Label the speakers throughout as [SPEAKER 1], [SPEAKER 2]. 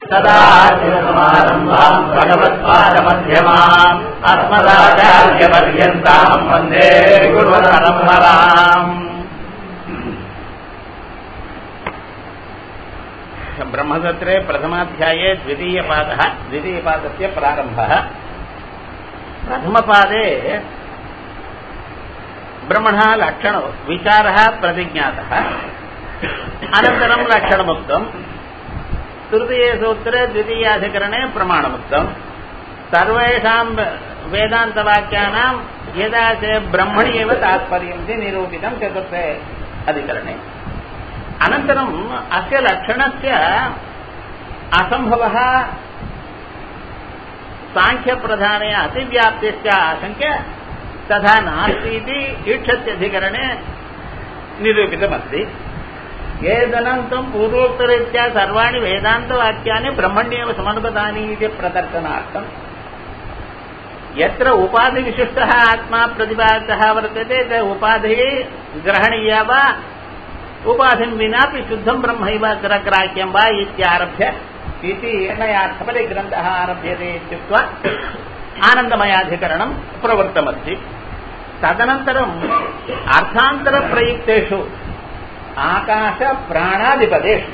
[SPEAKER 1] सदाशिवसमारम्भाम् भगवत्पादमध्यमाम् अस्मदाचार्यपर्यन्ताम् वन्दे गुरुपरम्पराम् ब्रह्मसत्रे प्रथमाध्याये द्वितीयपादः द्वितीयपादस्य प्रारम्भः प्रथमपादे ब्रह्मणः लक्षण विचारः प्रतिज्ञातः अनन्तरं लक्षणमुक्तम् तृतीये सूत्रे द्वितीयाधिकरणे प्रमाणमुक्तम् सर्वेषां वेदान्तवाक्यानां यदा च ब्रह्मणि एव तात्पर्यम् इति निरूपितं चतुर्थे अधिकरणे अनन्तरम् अस्य लक्षणस्य असम्भवः साङ्ख्यप्रधाने अतिव्याप्तिश्च आशङ्क्य तथा नास्ति इति ईक्षत्यधिकरणे निरूपितमस्ति एतदनन्तरं पूर्वोक्तरीत्या सर्वाणि वेदान्तवाक्यानि ब्रह्मण्येव समनुपतानि इति प्रदर्शनार्थम् यत्र उपाधिविशिष्टः आत्मा प्रतिपादितः वर्तते त उपाधिः ग्रहणीया वा उपाधिं विनापि शुद्धं ब्रह्मैव ग्रग्राह्यं वा इत्यारभ्य इति निर्णयार्थपरिग्रन्थः आरभ्यते इत्युक्त्वा आनन्दमयाधिकरणं प्रवृत्तमस्ति तदनन्तरम् अर्थान्तरप्रयुक्तेषु आकाश प्राणादिपदेषु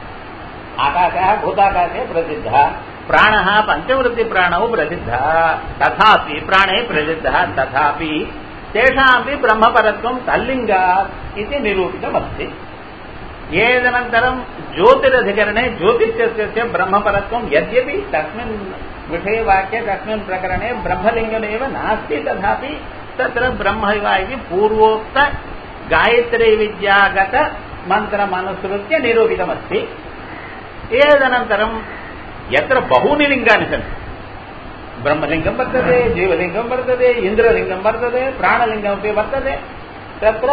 [SPEAKER 1] आकाशः भूताकाशे प्रसिद्धः प्राणः पञ्चवृत्तिप्राणौ प्रसिद्धः तथापि प्राणे प्रसिद्धः तथापि तेषामपि ब्रह्मपरत्वं तल्लिङ्गात् इति निरूपितमस्ति एतदनन्तरं ज्योतिरधिकरणे ज्योतिषस्य ब्रह्मपरत्वं यद्यपि तस्मिन् विषयवाक्ये तस्मिन् प्रकरणे ब्रह्मलिङ्गमेव नास्ति तथापि तत्र ब्रह्मैव इति पूर्वोक्त गायत्री विद्यागत मन्त्रमनुसृत्य निरूपितमस्ति एतदनन्तरं यत्र बहूनि लिङ्गानि सन्ति ब्रह्मलिङ्गं वर्तते जीवलिङ्गं वर्तते इन्द्रलिङ्गं वर्तते प्राणलिङ्गमपि वर्तते तत्र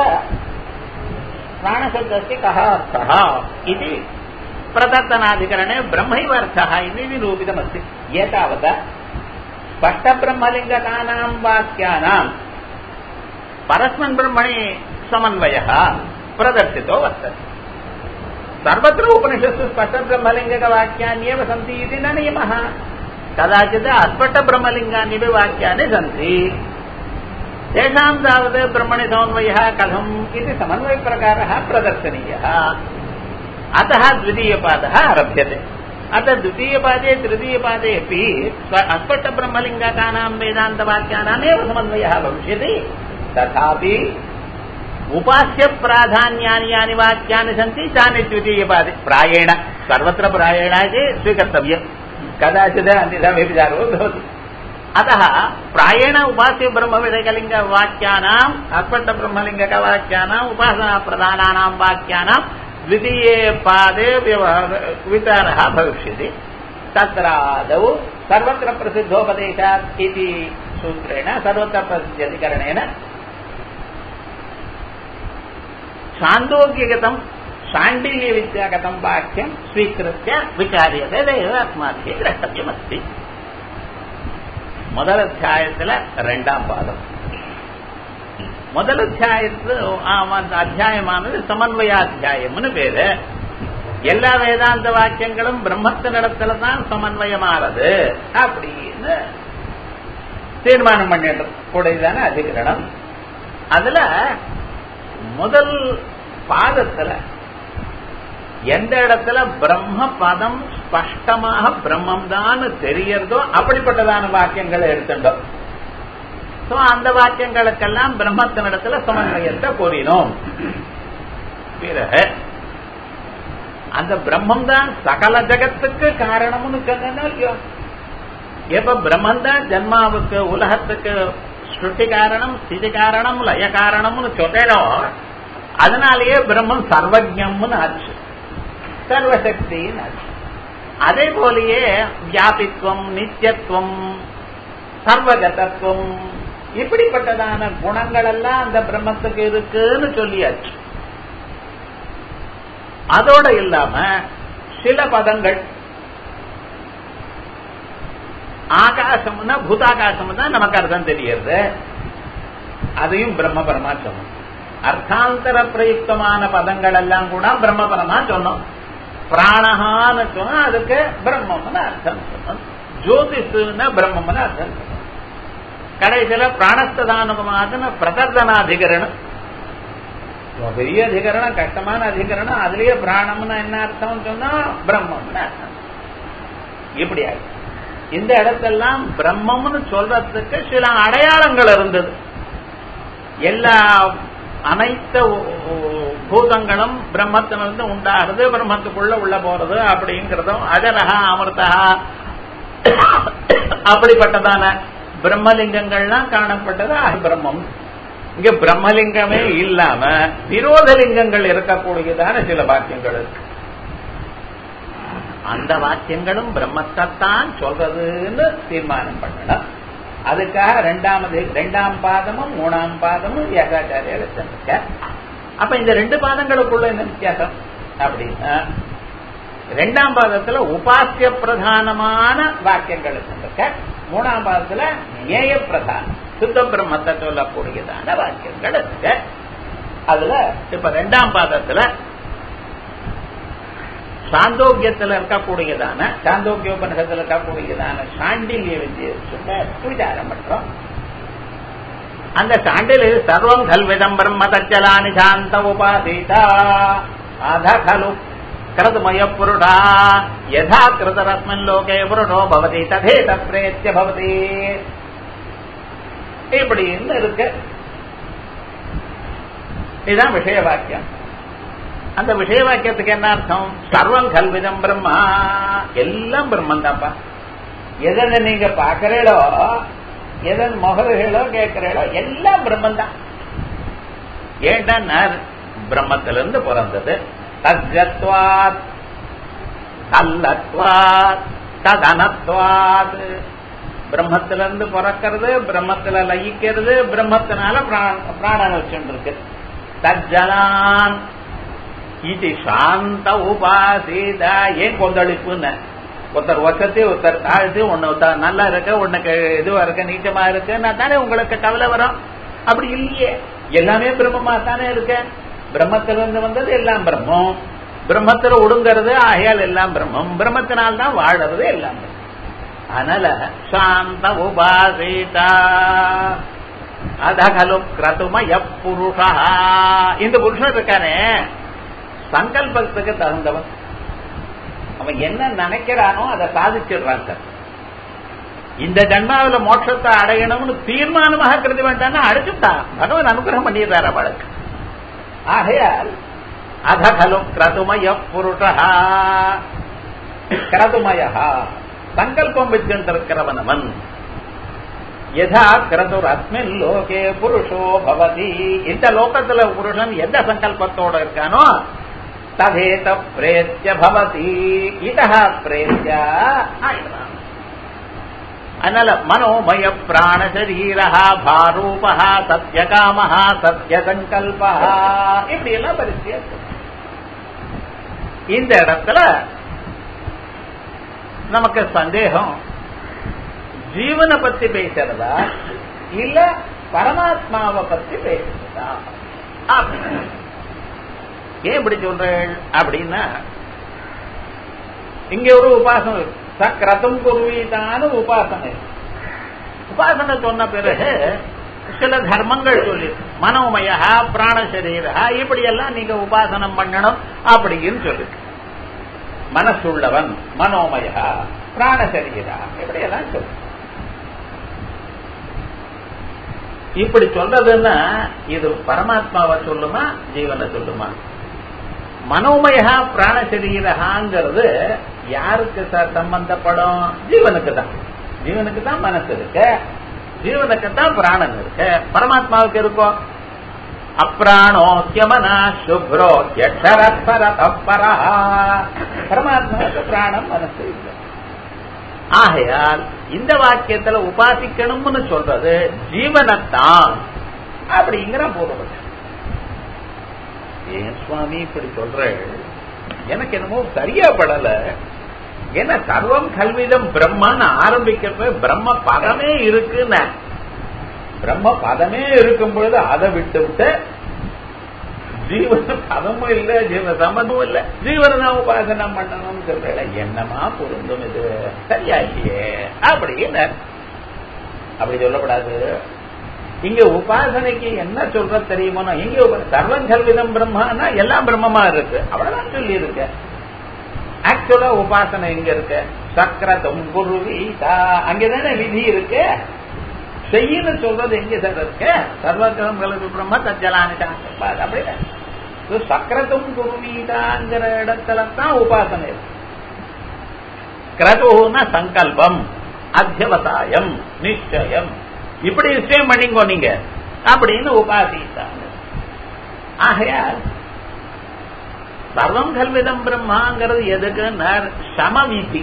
[SPEAKER 1] प्राणशब्दस्य कः अर्थः इति प्रदर्शनाधिकरणे ब्रह्मैव अर्थः इति निरूपितमस्ति एतावता स्पष्टब्रह्मलिङ्गकानां वाक्यानां परस्मन् ब्रह्मणि समन्वयः प्रदर्शितो वर्तते सर्वत्र उपनिषत्सु स्पष्टब्रह्मलिङ्गकवाक्यान्येव सन्ति इति न नियमः कदाचित् अस्पष्टब्रह्मलिङ्गान्यपि वाक्यानि सन्ति तेषां तावत् ब्रह्मणि समन्वयः कथम् इति समन्वयप्रकारः प्रदर्शनीयः अतः द्वितीयपादः आरभ्यते अतः द्वितीयपादे तृतीयपादे अपि अस्पष्टब्रह्मलिङ्गकानां वेदान्तवाक्यानामेव समन्वयः भविष्यति तथापि उपास्य प्राधान्यानि यानि वाक्यानि सन्ति तानि द्वितीयपादे प्रायेण सर्वत्र प्रायेण इति स्वीकर्तव्यम् कदाचित् अन्यथा व्यभिचारो भवति अतः प्रायेण उपास्य ब्रह्मविषयकलिङ्गवाक्यानाम् अस्पष्टब्रह्मलिङ्गकवाक्यानाम् उपासनाप्रधानानां वाक्यानां द्वितीये पादे विचारः भविष्यति तत्रादौ सर्वत्र प्रसिद्धोपदेशात् इति सूत्रेण सर्वत्र प्रसिद्ध्यधिकरणेन छान्दोग्यगतं शाण्डिल्यविद्यागतं वाक्यं स्वीकृत्य विचार्यते तदेव अस्माभिः द्रष्टव्यमस्ति முதல் அத்தியாயத்துல ரெண்டாம் பாதம் முதல் அத்தியாயத்துல அத்தியாயமானது சமன்வயாத்தியாயம்னு பேரு எல்லா வேதாந்த வாக்கியங்களும் பிரம்மத்தினிடத்துல தான் சமன்வயமானது அப்படின்னு தீர்மானம் பண்ணிட்டு கூடதான அதிகரணம் அதுல முதல் பாதத்துல எந்த இடத்துல பிரம்ம பதம் ஸ்பஷ்டமாக பிரம்மம் தான் தெரியறதோ அப்படிப்பட்டதான வாக்கியங்களை எடுத்துட்டோம் சோ அந்த வாக்கியங்களுக்கெல்லாம் பிரம்மத்தினிடத்துல சமன்வயத்தை கூறினோம் பிறகு அந்த பிரம்மம் தான் சகல ஜகத்துக்கு காரணம்னு சொன்னோம் இல்லையோ எப்ப பிரம்மன் தான் ஜன்மாவுக்கு உலகத்துக்கு ஸ்ருதி காரணம் ஸ்திதி காரணம் லய காரணம்னு சொன்னேனோ அதனாலேயே பிரம்மம் சர்வஜம்னு ஆச்சு சர்வசக்தின்னு ஆச்சு அதே போலயே வியாபித்துவம் நித்தியத்துவம் சர்வகதத்துவம் இப்படிப்பட்டதான குணங்கள் எல்லாம் அந்த பிரம்மத்துக்கு இருக்குன்னு சொல்லியாச்சு அதோட இல்லாம சில பதங்கள் ஆகாசம்னா பூதாகாசம் தான் நமக்கு அர்த்தம் தெரியறது அதையும் பிரம்மபரமா சொன்னோம் அர்த்தாந்தர பிரயுக்தமான பதங்கள் எல்லாம் கூட பிரம்மபரமா சொன்னோம் பிராணஹான்னு சொன்னா அதுக்கு பிரம்மம்னு அர்த்தம் சொல்லணும் ஜோதிஷுன்னா பிரம்மம்னு அர்த்தம் சொல்லணும் கடைசியில பிராணஸ்தானுகமாதுன்னு பிரதர்தனாதிகரணம் பெரிய அதிகரணம் கஷ்டமான அதிகரணம் அதுலயே பிராணம்னு என்ன அர்த்தம் சொன்னா பிரம்மம்னு அர்த்தம் இப்படி ஆயிடுச்சு இந்த இடத்தெல்லாம் பிரம்மம்னு சொல்றதுக்கு சில அடையாளங்கள் இருந்தது எல்லா அனைத்து பூதங்களும் பிரம்மத்திலிருந்து உண்டாகிறது பிரம்மத்துக்குள்ள உள்ள போறது அப்படிங்கிறதும் அஜரகா அமிர்தா அப்படிப்பட்டதான பிரம்மலிங்கங்கள்லாம் காணப்பட்டது பிரம்மம் இங்க பிரம்மலிங்கமே இல்லாம விரோதலிங்கங்கள் இருக்கக்கூடியதான சில வாக்கியங்கள் இருக்கு அந்த வாக்கியங்களும் பிரம்மத்தைத்தான் சொல்றதுன்னு தீர்மானம் பண்ணணும் அதுக்காக ரெண்டாமது ரெண்டாம் பாதமும் மூணாம் பாதமும் ஏகாச்சாரிய வச்சிருக்க அப்ப இந்த ரெண்டு பாதங்களுக்குள்ள என்ன வித்தியாசம் அப்படின்னா ரெண்டாம் பாதத்துல உபாசிய பிரதானமான வாக்கியங்கள் இருக்க மூணாம் பாதத்துல நேய பிரதானம் சுத்த பிரம்மத்தை சொல்லக்கூடியதான வாக்கியங்கள் இருக்கு அதுல இப்ப ரெண்டாம் பாதத்துல சாந்தோக்கியத்தில் இருக்கக்கூடியதான சாந்தோக்கிய உபநிஷத்தில் இருக்கக்கூடியதான சாண்டில்ய வித்தியை சொல்ல விசாரம் பண்றோம் அந்த சாண்டில் சர்வம் கல்விதம் பிரம்ம தச்சலானி சாந்த உபாசீதா அத கலு கிருதமய புருடா யதா கிருதரஸ்மின் லோகே புருடோ பவதி ததே தப்ரேத்திய பவதி இப்படின்னு இருக்கு இதுதான் விஷய வாக்கியம் அந்த விஷய வாக்கியத்துக்கு என்ன அர்த்தம் சர்வம் கல்விதம் பிரம்மா எல்லாம் பிரம்மன் தான்ப்பா எதை நீங்க பாக்குறீங்களோ எதன் முகர்களோ கேட்கிறீங்களோ எல்லாம் பிரம்மன் தான் ஏண்டா பிரம்மத்திலிருந்து பிறந்தது தஜத்வாத் கல்லத்வாத் ததனத்வாத் பிரம்மத்திலிருந்து பிறக்கிறது பிரம்மத்துல லயிக்கிறது பிரம்மத்தினால பிராணன் வச்சுட்டு இருக்கு தஜலான் இது சாந்த உபாசீதா ஏன் கொந்தளிப்புன்னு ஒருத்தர் வசதி ஒருத்தர் தாழ்த்து ஒன்னு ஒருத்தர் நல்லா இருக்க உனக்கு இதுவா இருக்க நீட்டமா இருக்குன்னா தானே உங்களுக்கு கவலை வரும் அப்படி இல்லையே எல்லாமே பிரம்மமா தானே இருக்க பிரம்மத்திலிருந்து வந்தது எல்லாம் பிரம்மம் பிரம்மத்துல ஒடுங்கிறது ஆகையால் எல்லாம் பிரம்மம் பிரம்மத்தினால்தான் வாழறது எல்லாம் பிரம்மம் அதனால சாந்த உபாசீதா அதகலு கிரதுமய புருஷா இந்த புருஷன் இருக்கானே சங்கல்பத்துக்கு தகுந்தவன் அவன் என்ன நினைக்கிறானோ அதை சாதிச்சிடுறான் சார் இந்த ஜன்மாவில மோட்சத்தை அடையணும்னு தீர்மானமாக கருதி வேண்டாம்னா அடிச்சுட்டான் பகவான் அனுகிரகம் பண்ணிடுறாரு அவளுக்கு ஆகையால் அதகலு கிரதுமய புருஷா கிரதுமயா சங்கல்பம் வச்சிருக்கிறவன் அவன் யதா கிரதுர் அஸ்மின் லோகே புருஷோ பவதி இந்த லோகத்துல புருஷன் எந்த சங்கல்பத்தோட இருக்கானோ ததேத பிரேத்திய பவதி இதா பிரேத்திய அதனால மனோமய பிராண சரீரா பாரூபா சத்யகாம சத்ய சங்கல்பா இப்படி எல்லாம் பரிசு இந்த இடத்துல நமக்கு சந்தேகம் ஜீவனை பத்தி பேசுறதா இல்ல பரமாத்மாவை பத்தி பேசுறதா ஏன் இப்படி சொல்றேன் அப்படின்னா இங்க ஒரு உபாசனை சக்கரத்தும் குருவீதான உபாசனை உபாசனை சொன்ன பிறகு சில தர்மங்கள் சொல்லி மனோமயா பிராணசரீரா இப்படி எல்லாம் நீங்க உபாசனம் பண்ணணும் அப்படின்னு சொல்லு மனசுள்ளவன் மனோமயா பிராணசரீரா இப்படி எல்லாம் சொல்லு இப்படி சொல்றதுன்னா இது பரமாத்மாவை சொல்லுமா ஜீவனை சொல்லுமா மனோமயா பிராணசரீரகாங்கிறது யாருக்கு சார் சம்பந்தப்படும் ஜீவனுக்கு தான் ஜீவனுக்கு தான் மனசு இருக்கு ஜீவனுக்கு தான் பிராணன் இருக்கு பரமாத்மாவுக்கு இருக்கும் அப்பிராணோக்கியமனா சுப்ரோ யரப்பரா பரமாத்மாவுக்கு பிராணம் மனசு இல்லை ஆகையால் இந்த வாக்கியத்துல உபாசிக்கணும்னு சொல்றது ஜீவனத்தான் அப்படிங்கிற பூர்வபட்சம் ஏன் சுவாமி இப்படி சொல்ற எனக்கு என்னமோ சரியா படல ஏன்னா சர்வம் கல்விதம் பிரம்மன்னு ஆரம்பிக்கிறப்ப பிரம்ம பதமே இருக்குன்னு பிரம்ம பதமே இருக்கும் பொழுது அதை விட்டு விட்டு ஜீவன பதமும் இல்ல ஜீவ சம்பந்தமும் இல்ல ஜீவனை தான் உபாசனம் பண்ணணும்னு சொல்ற என்னமா பொருந்தும் இது சரியா இல்லையே அப்படின்னு அப்படி சொல்லக்கூடாது இங்க உபாசனைக்கு என்ன சொல்ற தெரியுமோ இங்க சர்வங்கல்விதம் பிரம்மானா எல்லாம் பிரம்மமா இருக்கு அவ்வளவுதான் சொல்லி இருக்கு ஆக்சுவலா உபாசனை எங்க இருக்கு சக்கரதம் குருவீதா அங்கதானே விதி இருக்கு செய்யன்னு சொல்றது எங்க சார் இருக்கு சர்வகிரகங்களுக்கு பிரம்ம தஜலானி அப்படின்னு சக்கரத்தும் குருவீதாங்கிற இடத்துல தான் உபாசனை இருக்கு கிரதுன்னா சங்கல்பம் அத்தியவசாயம் நிச்சயம் இப்படி நிச்சயம் பண்ணிங்கோ நீங்க அப்படின்னு உபாசித்தாங்க ஆகையால் சர்வம் கல்விதம் பிரம்மாங்கிறது எதுக்கு சமவிதி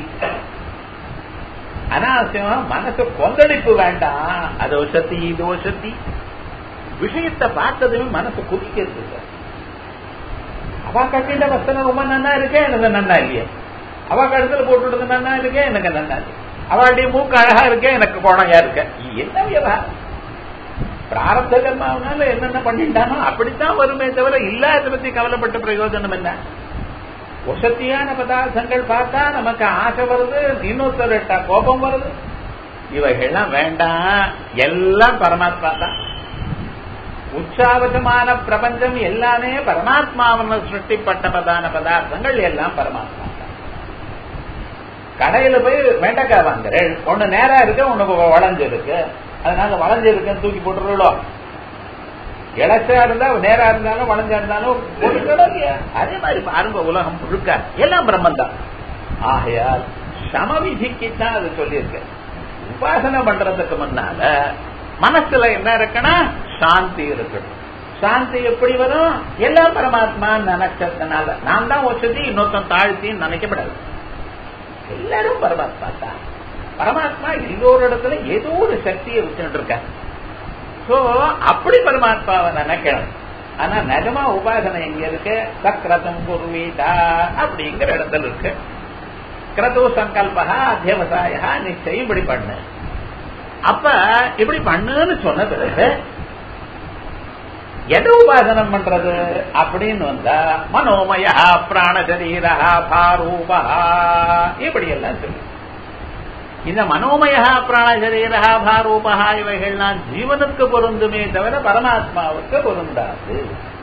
[SPEAKER 1] அனாவசியமா மனசு கொந்தளிப்பு வேண்டாம் அது வசதி இது வசதி விஷயத்தை பார்த்ததுமே மனசு குதிக்கிறது சார் அவ கட்டிட்ட வசனம் ரொம்ப நன்னா இருக்கே எனக்கு நன்னா இல்லையே அவ கழுத்துல போட்டுட்டு நன்னா இருக்கே எனக்கு நன்னா இருக்கு அவளுடைய மூக்கு அழகா இருக்கே எனக்கு குழந்தையா இருக்க என்ன விவகாரம் பிராரப்த கர்மாவனால என்னென்ன பண்ணிட்டானோ அப்படித்தான் வருமே தவிர இல்லாத பத்தி கவலைப்பட்ட பிரயோஜனம் என்ன வசத்தியான பதார்த்தங்கள் பார்த்தா நமக்கு ஆசை வருது இன்னொருத்தர் கோபம் வருது இவைகள்லாம் வேண்டாம் எல்லாம் பரமாத்மா தான் உற்சாவசமான பிரபஞ்சம் எல்லாமே பரமாத்மாவன சிருஷ்டிப்பட்டபதான பதார்த்தங்கள் எல்லாம் பரமாத்மா தான் கடையில போய் வெண்டைக்காய் வாங்குறேன் ஒண்ணு நேரா இருக்கு ஒண்ணு வளைஞ்சு இருக்கு அதனால வளைஞ்சு இருக்குன்னு தூக்கி போட்டுருளோ இலச்சா இருந்தா நேரா இருந்தாலும் வளைஞ்சா இருந்தாலும் ஒரு இல்லையா அதே மாதிரி பாருங்க உலகம் முழுக்க எல்லாம் பிரம்மன் தான் ஆகையால் சமவிதிக்குத்தான் அது சொல்லியிருக்கு உபாசனை பண்றதுக்கு முன்னால மனசுல என்ன இருக்குன்னா சாந்தி இருக்கணும் சாந்தி எப்படி வரும் எல்லாம் பரமாத்மா நினைச்சதுனால நான் தான் வசதி இன்னொருத்தன் தாழ்த்தின்னு நினைக்கப்படாது எல்லாரும் பரமாத்மா தான் பரமாத்மா எல்லோரு இடத்துல ஏதோ ஒரு சக்தியை வச்சுட்டு இருக்க சோ அப்படி பரமாத்மாவை நினைக்கணும் ஆனா நிஜமா உபாசனை எங்க இருக்கு சக்கரதம் குருவீதா அப்படிங்கிற இடத்துல இருக்கு கிரது சங்கல்பா அத்தியவசாயா நிச்சயம் இப்படி பண்ணு அப்ப இப்படி பண்ணுன்னு சொன்ன பிறகு எதை உபாசனம் பண்றது அப்படின்னு வந்தா மனோமயா பிராணசரீரா பாரூபா இப்படி எல்லாம் சொல்லு இந்த மனோமயா பிராணசரீரா பாரூபா இவைகள்லாம் ஜீவனுக்கு பொருந்துமே தவிர பரமாத்மாவுக்கு பொருந்தாது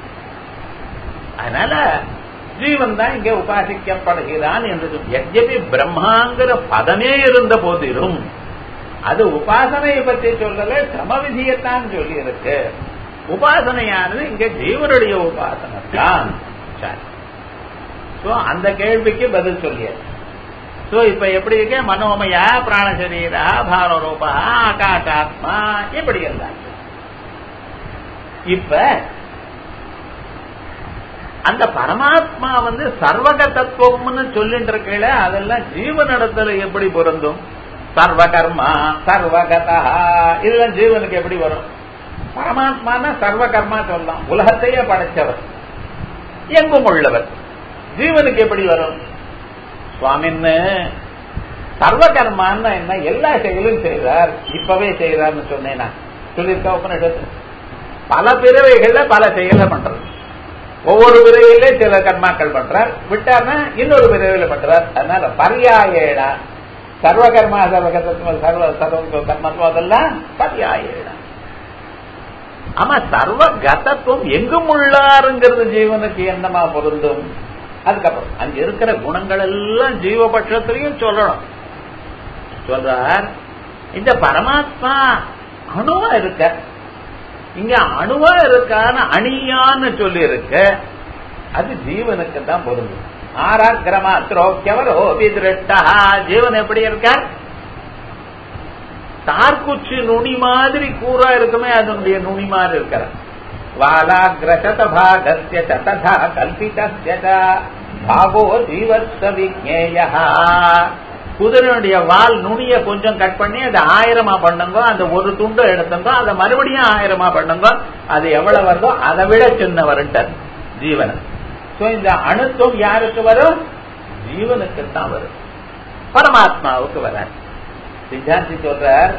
[SPEAKER 1] அதனால ஜீவன் தான் இங்கே உபாசிக்கப்படுகிறான் என்று எஜபி பிரம்மாங்கிற பதமே இருந்த போதிலும் அது உபாசனையை பற்றி சொல்லல சமவிதியத்தான் சொல்லி இருக்கு உபாசனையானது இங்க ஜீவனுடைய உபாசனை தான் சோ அந்த கேள்விக்கு பதில் சொல்லிய சோ இப்ப எப்படி இருக்கு மனோமயா பிராணசரீரா பாரரூபா ஆகாஷாத்மா இப்படி எல்லாம் இப்ப அந்த பரமாத்மா வந்து சர்வக தத்துவம்னு சொல்லிட்டு இருக்கல அதெல்லாம் ஜீவனிடத்துல எப்படி பொருந்தும் சர்வகர்மா சர்வகதா இதெல்லாம் ஜீவனுக்கு எப்படி வரும் பரமாத்மான சர்வ கர்மா சொல்லலாம் உலகத்தையே படைச்சவர் எங்கும் உள்ளவர் ஜீவனுக்கு எப்படி வரும் சுவாமின்னு சர்வ கர்மான்னு என்ன எல்லா செயலும் செய்கிறார் இப்பவே செய்கிறார்னு சொன்னேனா சொல்லியிருக்கா உபனிஷத்து பல பிறவைகள்ல பல செயலை பண்றது ஒவ்வொரு பிறவிலே சில கர்மாக்கள் பண்றார் விட்டார்னா இன்னொரு பிறவில பண்றார் அதனால பரியாயேடா சர்வகர்மா சர்வகர்ம சர்வ சர்வ கர்மத்துவம் அதெல்லாம் பரியாயேடா ஆமா சர்வ கதத்துவம் எங்கும் உள்ளாருங்கிறது ஜீவனுக்கு என்னமா பொருந்தும் அதுக்கப்புறம் அங்க இருக்கிற குணங்கள் எல்லாம் ஜீவபட்சத்திலையும் சொல்லணும் சொல்றார் இந்த பரமாத்மா அணுவா இருக்க இங்க அணுவா இருக்கான்னு அணியான்னு சொல்லி இருக்க அது ஜீவனுக்கு தான் பொருந்தும் ஆராக்கிரமா திரோக்கியவரோ விதிருட்டா ஜீவன் எப்படி இருக்கார் தார்குச்சி நுனி மாதிரி கூறா இருக்குமே அதனுடைய நுனி மாதிரி இருக்கிற வாலாகிரசத பாகஸ்ய ததா கல்பிதஸ்ய பாகோ ஜீவஸ்த விஜேய குதிரையுடைய வால் நுனிய கொஞ்சம் கட் பண்ணி அதை ஆயிரமா பண்ணுங்க அந்த ஒரு துண்டு எடுத்துங்க அதை மறுபடியும் ஆயிரமா பண்ணுங்க அது எவ்வளவு வருதோ அதை விட சின்னவர்ன்ட்டார் ஜீவன் சோ இந்த அணுத்துவம் யாருக்கு வரும் ஜீவனுக்கு தான் வரும் பரமாத்மாவுக்கு வராது சித்தாந்தி சொல்றார்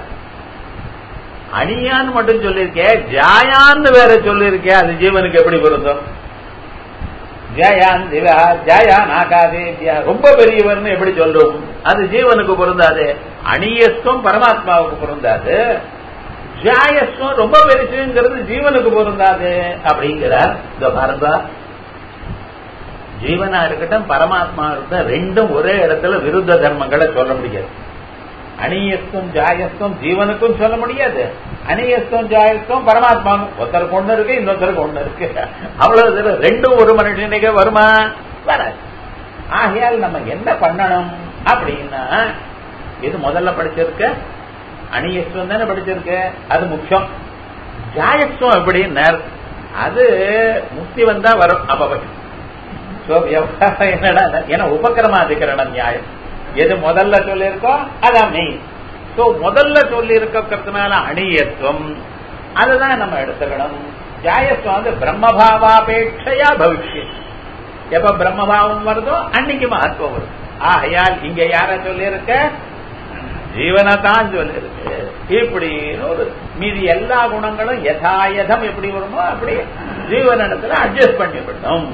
[SPEAKER 1] அணியான்னு மட்டும் சொல்லியிருக்கே ஜாயான்னு வேற சொல்லியிருக்கே அது ஜீவனுக்கு எப்படி பொருந்தும் ஜயான் திவா ஜயான் ஆகாதேவியா ரொம்ப பெரியவர்னு எப்படி சொல்றோம் அது ஜீவனுக்கு பொருந்தாது அணியஸ்துவம் பரமாத்மாவுக்கு பொருந்தாது ஜாயஸ்வம் ரொம்ப பெருசுங்கிறது ஜீவனுக்கு பொருந்தாது அப்படிங்கிறார் இந்த பாருங்க ஜீவனா இருக்கட்டும் பரமாத்மா இருக்கட்டும் ரெண்டும் ஒரே இடத்துல விருத்த தர்மங்களை சொல்ல முடியாது அணியஸ்துவம் ஜாயஸ்துவம் ஜீவனுக்கும் சொல்ல முடியாது அணியஸ்துவம் ஜாயஸ்துவம் பரமாத்மாவுக்கும் ஒருத்தருக்கு ஒண்ணு இருக்கு இன்னொருத்தருக்கு ஒண்ணு இருக்கு அவ்வளவு தூரம் ரெண்டும் ஒரு மனுஷனுக்கு வருமா வராது ஆகையால் நம்ம என்ன பண்ணணும் அப்படின்னா இது முதல்ல படிச்சிருக்க அணியஸ்வம் தானே படிச்சிருக்க அது முக்கியம் ஜாயஸ்வம் எப்படின்னார் அது முக்தி வந்தா வரும் அப்ப சோ விவகாரம் என்னடா ஏன்னா உபக்கிரமாதிகரணம் நியாயம் எது முதல்ல சொல்லியிருக்கோ அதான் மெயின் சோ முதல்ல சொல்லி இருக்கிறதுனால அணியத்துவம் அதுதான் நம்ம எடுத்துக்கணும் ஜாயத்துவம் வந்து பிரம்மபாவாபேட்சையா பவிஷ்யம் எப்ப பிரம்மபாவம் வருதோ அன்னைக்கு மகத்துவம் வரும் ஆகையால் இங்க யார சொல்லியிருக்க ஜீவனை தான் சொல்லியிருக்கு இப்படின்னு ஒரு மீதி எல்லா குணங்களும் யதாயதம் எப்படி வருமோ அப்படி ஜீவனிடத்துல அட்ஜஸ்ட் பண்ணிவிடணும்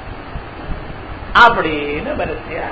[SPEAKER 1] அப்படின்னு வரிசையா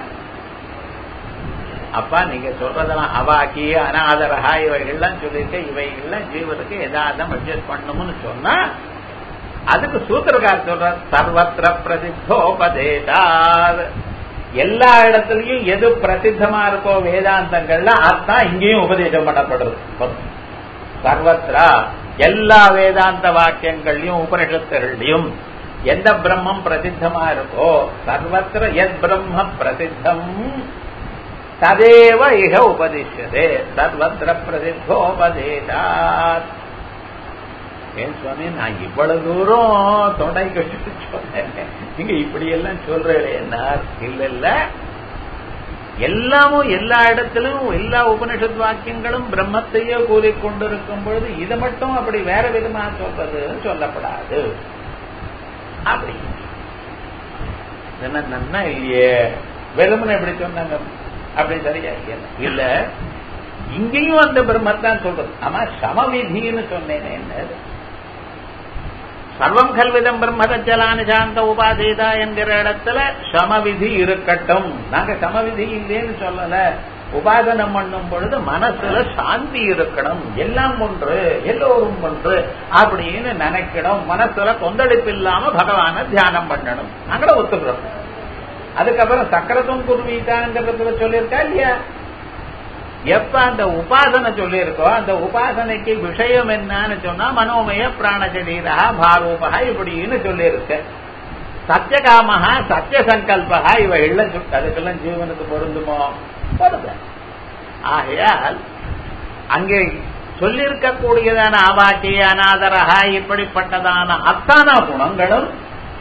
[SPEAKER 1] அப்பா நீங்க சொல்றதெல்லாம் அவாக்கி அனாதரகா இவைகள்லாம் சொல்லியிருக்க இவைகள்லாம் ஜீவனுக்கு எதார்த்தம் அட்ஜஸ்ட் பண்ணணும்னு சொன்னா அதுக்கு சூத்திரக்கார் சொல்ற சர்வத்திர பிரசித்தோபதேசார் எல்லா இடத்துலயும் எது பிரசித்தமா இருக்கோ வேதாந்தங்கள்ல அதான் இங்கேயும் உபதேசம் பண்ணப்படுறது சர்வத்ரா எல்லா வேதாந்த வாக்கியங்கள்லயும் உபனிஷத்துகள்லயும் எந்த பிரம்மம் பிரசித்தமா இருக்கோ சர்வத்திர எத் பிரம்ம பிரசித்தம் ததேவ இக உபதிஷதே சர்வத்திர பிரசித்தோபதேசாத் ஏன் சுவாமி நான் இவ்வளவு தூரம் தொண்டை கட்டி சொன்னேன் நீங்க இப்படி எல்லாம் சொல்றேன்னா இல்ல இல்ல எல்லாமும் எல்லா இடத்திலும் எல்லா உபனிஷத் வாக்கியங்களும் பிரம்மத்தையே கூறிக்கொண்டிருக்கும் பொழுது இதை மட்டும் அப்படி வேற விதமா சொல்றது சொல்லப்படாது அப்படி என்ன நன்னா இல்லையே வெறுமனை எப்படி சொன்னாங்க அப்படி சரியா இல்ல இங்கேயும் அந்த பிரம்மத்தான் சொல்றது ஆமா சமவிதின்னு சொன்னேன் என்ன சர்வம் கல்விதம் பிரம்மதச்சலான சாந்த உபாதேதா என்கிற இடத்துல சமவிதி இருக்கட்டும் நாங்க சமவிதி இல்லேன்னு சொல்லல உபாசனம் பண்ணும் பொழுது மனசுல சாந்தி இருக்கணும் எல்லாம் ஒன்று எல்லோரும் ஒன்று அப்படின்னு நினைக்கணும் மனசுல கொந்தளிப்பு இல்லாம பகவான தியானம் பண்ணணும் நாங்கள ஒத்துக்கிறோம் அதுக்கப்புறம் சக்கரத்தும் குருவீட்டாங்கிறதுல சொல்லியிருக்கா இல்லையா எப்ப அந்த உபாசனை சொல்லியிருக்கோ அந்த உபாசனைக்கு விஷயம் என்னன்னு சொன்னா மனோமய பிராணசரீரா பாரூபா இப்படின்னு சொல்லியிருக்க சத்தியகாமஹா சத்திய சங்கல்பகா இவ இல்ல அதுக்கெல்லாம் ஜீவனுக்கு பொருந்துமோ பொருந்த ஆகையால் அங்கே சொல்லியிருக்கக்கூடியதான ஆவாட்டி அநாதரகா இப்படிப்பட்டதான அத்தான குணங்களும்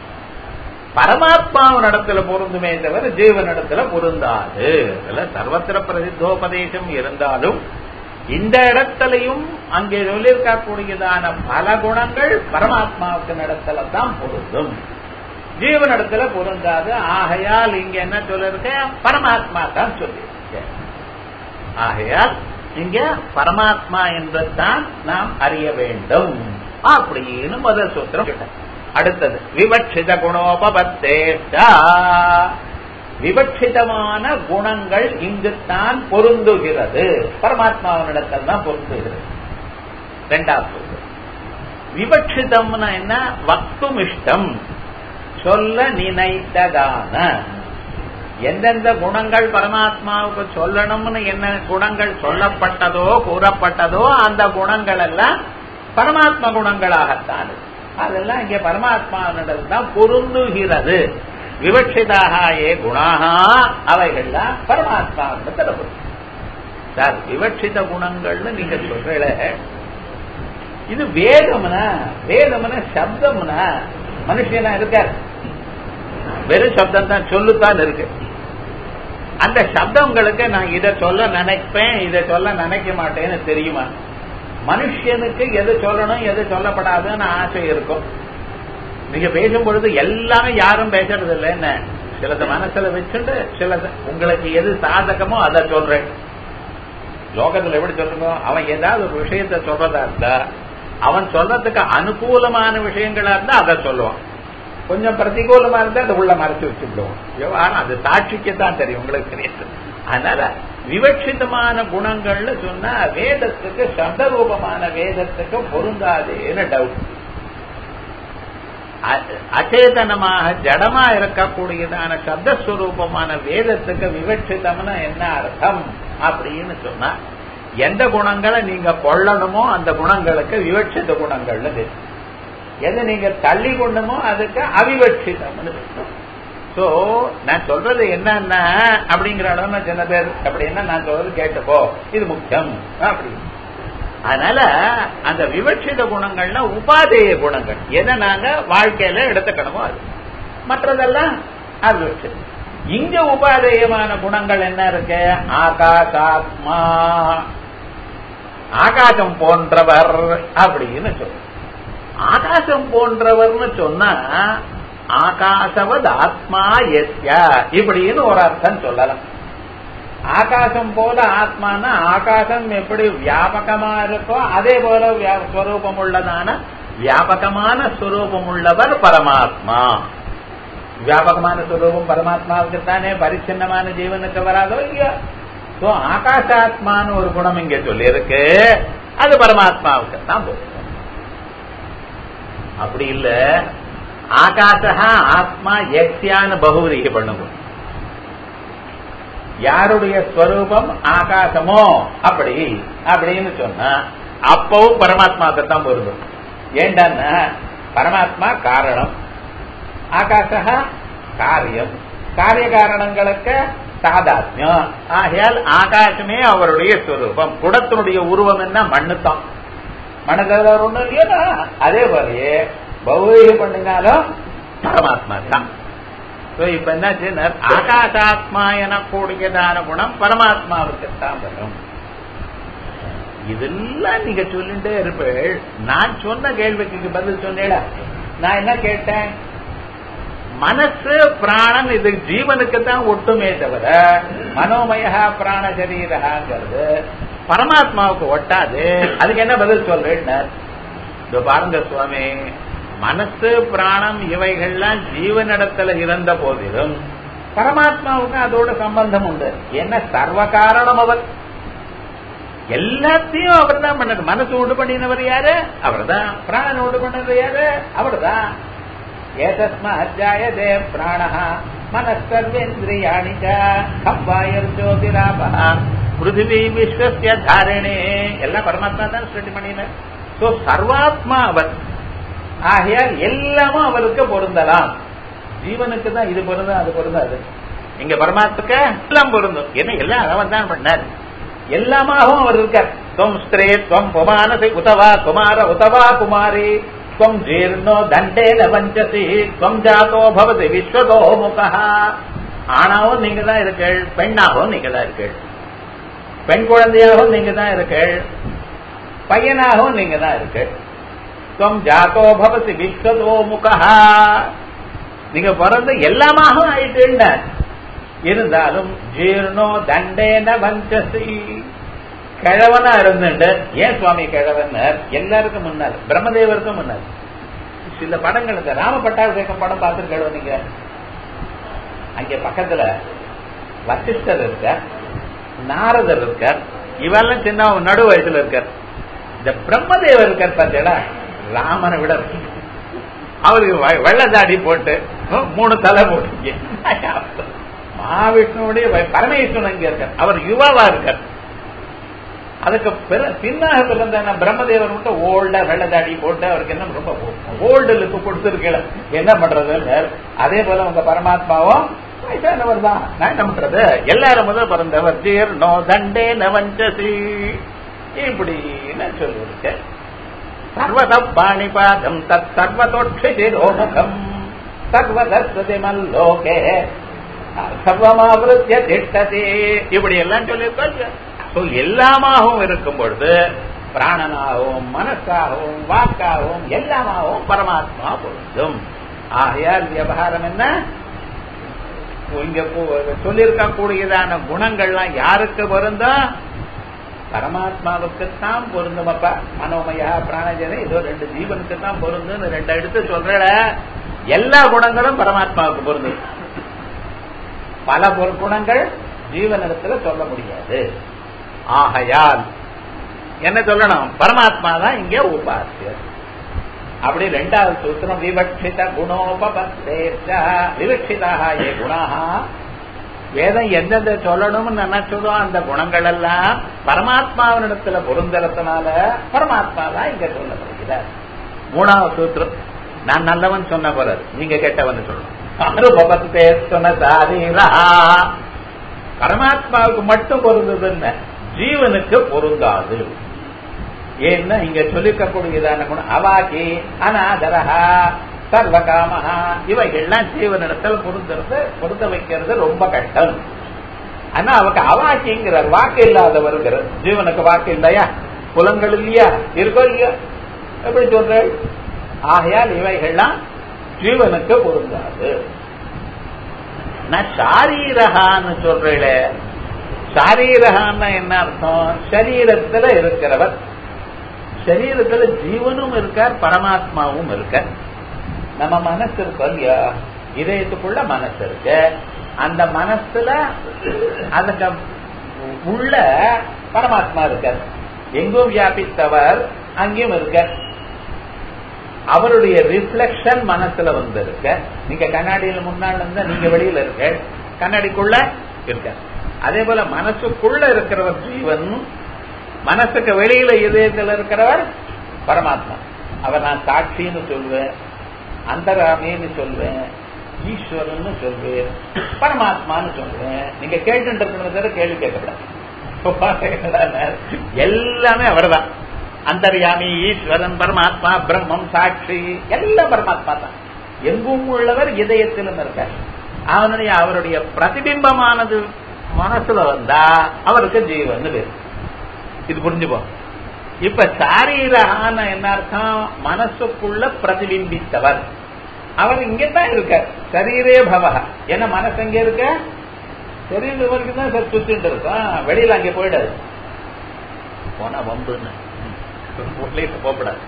[SPEAKER 1] பரமாத்மாவினிடத்துல பொருந்துமே தவிர ஜீவனிடத்துல பொருந்தாது இதுல சர்வத்திர பிரசித்தோபதேசம் இருந்தாலும் இந்த இடத்திலையும் அங்கே சொல்லியிருக்கக்கூடியதான பல குணங்கள் பரமாத்மாவுக்கு நடத்துல தான் பொருந்தும் ஜீவனிடத்துல பொருந்தாது ஆகையால் இங்க என்ன சொல்லிருக்க பரமாத்மா தான் சொல்லியிருக்க ஆகையால் இங்க பரமாத்மா என்பதுதான் நாம் அறிய வேண்டும் அப்படின்னு முதல் சூத்திரம் சொல்லிட்டேன் அடுத்தது விவட்சித குணோபபத்தேஷா விவட்சிதமான குணங்கள் இங்குத்தான் பொருந்துகிறது பரமாத்மாவினிடத்தில் தான் பொருந்துகிறது இரண்டாவது விவட்சிதம்னா என்ன வக்தும் இஷ்டம் சொல்ல நினைத்ததான எந்தெந்த குணங்கள் பரமாத்மாவுக்கு சொல்லணும்னு என்ன குணங்கள் சொல்லப்பட்டதோ கூறப்பட்டதோ அந்த குணங்கள் எல்லாம் பரமாத்மா குணங்களாகத்தான் இருக்கு அதெல்லாம் இங்க பரமாத்மாவினிடம் தான் பொருந்துகிறது விவட்சிதாக ஏ குணாக அவைகள்லாம் பரமாத்மாவிடத்தில் பொருந்தும் சார் விவட்சித குணங்கள்னு நீங்க சொல்றீங்கள இது வேதம்னா வேதம்னா சப்தம்னா மனுஷனா இருக்காரு வெறும் சப்தம் தான் சொல்லுத்தான் இருக்கு அந்த சப்தங்களுக்கு நான் இதை சொல்ல நினைப்பேன் இதை சொல்ல நினைக்க மாட்டேன்னு தெரியுமா மனுஷனுக்கு எது சொல்லணும் எது சொல்லப்படாதுன்னு ஆசை இருக்கும் நீங்க பேசும் பொழுது எல்லாமே யாரும் பேசுறது இல்லை என்ன சிலது மனசுல வச்சுட்டு சிலது உங்களுக்கு எது சாதகமோ அதை சொல்றேன் லோகத்துல எப்படி சொல்லுங்க அவன் ஏதாவது ஒரு விஷயத்த சொல்றதா இருந்தா அவன் சொல்றதுக்கு அனுகூலமான விஷயங்களா இருந்தா அதை சொல்லுவான் கொஞ்சம் பிரதிகூலமா இருந்தா அது உள்ள மறைச்சு வச்சுக்கிடுவோம் விவகாரம் அது சாட்சிக்கு தான் தெரியும் உங்களுக்கு தெரியாது அதனால விவட்சிதமான குணங்கள்னு சொன்னா வேதத்துக்கு சப்த ரூபமான வேதத்துக்கு பொருந்தாதேன்னு டவுட் அச்சேதனமாக ஜடமா இருக்கக்கூடியதான சப்தஸ்வரூபமான வேதத்துக்கு விவட்சிதம்னு என்ன அர்த்தம் அப்படின்னு சொன்னா எந்த குணங்களை நீங்க கொள்ளணுமோ அந்த குணங்களுக்கு விவட்சித குணங்கள்னு பேரு எதை நீங்க தள்ளி கொண்டமோ அதுக்கு அவிவட்சிதம்னு பேசும் சோ நான் சொல்றது என்னன்னா அப்படிங்கிற அளவு சில பேர் அப்படின்னா நான் சொல்றது கேட்டுப்போ இது முக்கியம் அப்படின்னு அதனால அந்த விவட்சித குணங்கள்னா உபாதேய குணங்கள் எதை நாங்க வாழ்க்கையில எடுத்துக்கணுமோ அது மற்றதெல்லாம் அவிவட்சிதம் இங்க உபாதேயமான குணங்கள் என்ன இருக்கு ஆகாசாத்மா ஆகாசம் போன்றவர் அப்படின்னு சொல்லு ஆகாசம் போன்றவர்னு சொன்னா ஆகாசவத் ஆத்மா எஸ்யா இப்படின்னு ஒரு அர்த்தம் சொல்லலாம் ஆகாசம் போல ஆத்மானா ஆகாசம் எப்படி வியாபகமா இருக்கோ அதே போல ஸ்வரூபம் உள்ளதான வியாபகமான ஸ்வரூபம் உள்ளவர் பரமாத்மா வியாபகமான ஸ்வரூபம் பரமாத்மாவுக்கு தானே பரிச்சின்னமான ஜீவனுக்கு வராதோ இல்லையா சோ ஆகாசாத்மான்னு ஒரு குணம் இங்க சொல்லி இருக்கு அது பரமாத்மாவுக்கு தான் போகும் அப்படி இல்ல ஆகாசா ஆத்மா எக்ஸியான்னு பகுவதிக்கு பண்ணுவோம் யாருடைய ஸ்வரூபம் ஆகாசமோ அப்படி அப்படின்னு சொன்னா அப்பவும் பரமாத்மாவுக்கு தான் பொருந்தும் ஏண்டான்னா பரமாத்மா காரணம் ஆகாசா காரியம் காரிய காரணங்களுக்கு சாதாத்மியம் ஆகையால் ஆகாசமே அவருடைய ஸ்வரூபம் குடத்தினுடைய உருவம் என்ன மண்ணுத்தான் மனதில் ஒண்ணும் இல்லையா அதே போலயே பௌவீக பண்ணினாலும் பரமாத்மா தான் இப்ப என்ன ஆகாசாத்மா எனக்கூடியதான குணம் பரமாத்மாவுக்கு தான் வரும் இதெல்லாம் நீங்க சொல்லிட்டே இருப்பேள் நான் சொன்ன கேள்விக்கு பதில் சொன்னேடா நான் என்ன கேட்டேன் மனசு பிராணம் இது ஜீவனுக்கு தான் ஒட்டுமே தவிர மனோமயா பிராண சரீரங்கிறது பரமாத்மாவுக்கு ஒட்டாது அதுக்கு என்ன பதில் சொல்றேன் இதோ பாருங்க சுவாமி மனசு பிராணம் இவைகள்லாம் ஜீவனிடத்துல இருந்த போதிலும் பரமாத்மாவுக்கு அதோட சம்பந்தம் உண்டு என்ன சர்வ காரணம் அவர் எல்லாத்தையும் அவர் தான் பண்ணது மனசு உண்டு பண்ணினவர் யாரு அவர் தான் பிராணன் உண்டு பண்ணது யாரு அவர் தான் ஏதஸ்மா அத்தியாயதே பிராண மனசர்வேந்திரியாணி கம்பாயர் ஜோதிராபா பிருத்திவி விஸ்வசிய தாரணே எல்லாம் பரமாத்மா தான் ஸ்டடி பண்ணின சோ சர்வாத்மா அவர் ஆகையால் எல்லாமும் அவருக்கு பொருந்தலாம் ஜீவனுக்கு தான் இது பொருந்தும் அது பொருந்தாது இங்க பரமாத்மாக்கு எல்லாம் பொருந்தும் என்ன எல்லாம் அவன் தான் பண்ணார் எல்லாமாகவும் அவர் இருக்கார் துவம் ஸ்திரே துவம் புமானசி உதவா குமார உதவா குமாரி துவம் ஜீர்ணோ தண்டேன வஞ்சசி துவம் ஜாதோ பவதி விஸ்வதோ முகா ஆணாவும் நீங்க தான் இருக்கள் பெண்ணாகவும் நீங்க தான் இருக்கள் பெண் குழந்தையாகவும் நீங்க தான் இருக்கள் பையனாகவும் நீங்க தான் இருக்கள் துவம் ஜாத்தோ பவசி விஸ்வதோ முகா நீங்க பிறந்து எல்லாமாக ஆயிட்டு இருந்தாலும் ஜீர்ணோ தண்டேன வஞ்சசி கிழவனா இருந்துட்டு ஏன் சுவாமி கிழவன்னர் எல்லாருக்கும் முன்னார் பிரம்மதேவருக்கும் முன்னார் சில படங்கள் இந்த ராம பட்டாபிஷேகம் படம் பார்த்துருக்கோம் நீங்க அங்க பக்கத்துல வசிஷ்டர் இருக்கார் நாரதர் இருக்கார் இவெல்லாம் சின்ன நடு வயசுல இருக்கார் இந்த பிரம்மதேவர் இருக்கார் பார்த்தீங்களா ராமனை விட அவருக்கு வெள்ள தாடி போட்டு மூணு தலை போட்டு மகாவிஷ்ணுடைய பரமேஸ்வரன் இங்க இருக்கார் அவர் யுவாவா இருக்கார் அதுக்கு பின்னாக பிறந்த பிரம்மதேவர் மட்டும் ஓல்டா வெள்ள தாடி போட்டு அவருக்கு என்ன ரொம்ப ஓல்டு லுக்கு கொடுத்துருக்கல என்ன பண்றது அதே போல உங்க பரமாத்மாவும் வயசானவர் தான் நான் என்ன பண்றது எல்லாரும் முதல் பிறந்தவர் ஜீர் நோ தண்டே நவஞ்சசி இப்படின்னு சொல்லியிருக்கேன் சர்வத பாணிபாதம் தத் சர்வதோட்சிரோமுகம் சர்வதஸ்வதிமல்லோகே சர்வமாவிருத்திய திட்டதே இப்படி எல்லாம் சொல்லியிருக்கோம் எல்லாமாகவும் இருக்கும் பொழுது பிராணனாகவும் மனசாகவும் வாக்காகவும் எல்லாமாகவும் பரமாத்மா பொருந்தும் ஆகையால் விவகாரம் என்ன இங்க சொல்லியிருக்கக்கூடியதான குணங்கள்லாம் யாருக்கு பொருந்தும் பரமாத்மாவுக்குத்தான் பொருந்தும் அப்ப மனோமயா பிராணஜனை இதோ ரெண்டு ஜீவனுக்கு தான் பொருந்துன்னு ரெண்டு எடுத்து சொல்ற எல்லா குணங்களும் பரமாத்மாவுக்கு பொருந்தது பல பொரு- குணங்கள் ஜீவனிடத்துல சொல்ல முடியாது ஆகையால் என்ன சொல்லணும் பரமாத்மா தான் இங்க உபாசியர் அப்படி ரெண்டாவது சூத்திரம் விவக்ஷித குணோபபத்தேச்ச விவக்ஷிதாக ஏ குணாக வேதம் எந்தெந்த சொல்லணும்னு நினைச்சதோ அந்த குணங்கள் எல்லாம் பரமாத்மாவினிடத்துல பொருந்தறதுனால பரமாத்மா தான் இங்க சொல்லப்படுகிறார் மூணாவது சூத்திரம் நான் நல்லவன் சொன்ன போறாரு நீங்க கெட்டவன் சொல்லணும் அனுபவத்தே சொன்ன சாரீரா பரமாத்மாவுக்கு மட்டும் பொருந்ததுன்னு ஜீவனுக்கு பொருந்தாது ஏன்னா இங்க சொல்லிக்கக்கூடியதான குணம் அவாக்கி அநாதரஹா சர்வகாமஹா இவைகள்லாம் ஜீவனிடத்தில் பொருந்துறது பொருத்த வைக்கிறது ரொம்ப கஷ்டம் ஆனா அவக்கு அவாக்கிங்கிறார் வாக்கு இல்லாதவருங்கிறார் ஜீவனுக்கு வாக்கு இல்லையா புலங்கள் இல்லையா இருக்கோ இல்லையா எப்படி சொல்ற ஆகையால் இவைகள்லாம் ஜீவனுக்கு பொருந்தாது நான் சாரீரகான்னு சொல்றேன் சாரீரகான்னா என்ன அர்த்தம் சரீரத்துல இருக்கிறவர் சரீரத்துல ஜீவனும் இருக்கார் பரமாத்மாவும் இருக்கார் நம்ம மனசு இருக்கோம் இல்லையா இதயத்துக்குள்ள மனசு இருக்கு அந்த மனசுல அதுக்கு உள்ள பரமாத்மா இருக்கார் எங்கும் வியாபித்தவர் அங்கேயும் இருக்கார் அவருடைய ரிஃப்ளெக்ஷன் மனசுல வந்து இருக்க நீங்க கண்ணாடியில முன்னாள் இருந்தா நீங்க வெளியில இருக்க கண்ணாடிக்குள்ள இருக்க அதே போல மனசுக்குள்ள இருக்கிறவர் ஜீவன் மனசுக்கு வெளியில இதயத்தில் இருக்கிறவர் பரமாத்மா அவர் நான் சாட்சின்னு சொல்வேன் அந்தராமின்னு சொல்வேன் ஈஸ்வரன் சொல்வேன் பரமாத்மான்னு சொல்வேன் நீங்க கேட்டு இருக்கிறத கேள்வி கேட்கக்கூடாது எல்லாமே அவர்தான் அந்தர்யாமி ஈஸ்வரன் பரமாத்மா பிரம்மம் சாட்சி எல்லாம் பரமாத்மா தான் எங்கும் உள்ளவர் இதயத்திலும் இருக்கார் அவனுடைய அவருடைய பிரதிபிம்பமானது மனசுல வந்தா அவருக்கு ஜீவன் பேர் இது புரிஞ்சுப்போம் இப்ப சாரீரகான என்ன அர்த்தம் மனசுக்குள்ள பிரதிபிம்பித்தவர் அவர் இங்கதான் இருக்கார் சரீரே பவக ஏன்னா மனசு எங்க இருக்க சரீரம் வரைக்கும் தான் சார் சுத்திட்டு இருக்கும் வெளியில அங்கே போயிடாது போனா வம்புன்னு போகக்கூடாது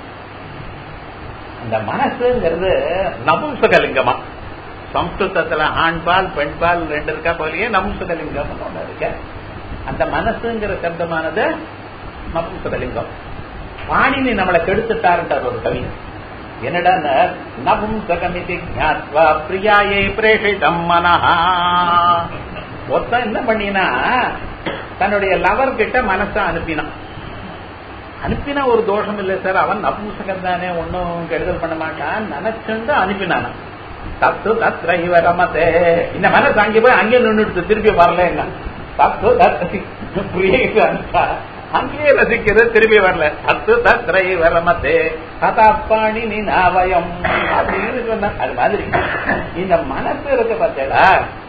[SPEAKER 1] அந்த மனசுங்கிறது நபும்சகலிங்கமா சம்ஸ்கிருதத்துல ஆண்பால் பெண்பால் ரெண்டு இருக்கா போலயே நபும்சகலிங்கம் ஒண்ணு இருக்கு அந்த மனசுங்கிற சப்தமானது நபும்சகலிங்கம் பாணினி நம்மளை கெடுத்துட்டாருன்றார் ஒரு கவி என்னடா நபும்சகமிதி ஜாத்வா பிரியாயை பிரேஷிதம் மனஹா ஒருத்தன் என்ன பண்ணினா தன்னுடைய லவர் கிட்ட மனசை அனுப்பினான் அனுப்பினா ஒரு தோஷம் இல்லை சார் அவன் நபும்சகன் தானே ஒன்னும் கெடுதல் பண்ண மாட்டான் நினைச்சுண்டு அனுப்பினான் தத்து தத்ர இவ ரமத்தே இந்த மனசு அங்கே போய் அங்கே நின்றுடுத்து திருப்பி வரல என்ன தத்து தத்து பிரியா அனுப்பா அங்கேயே ரசிக்கிறது திரும்பி வரல தத்து தத்ர இவ ரமத்தே கதாப்பாணி நீ நாவயம் அப்படின்னு சொன்ன அது மாதிரி இந்த மனசு இருக்கு பார்த்தேடா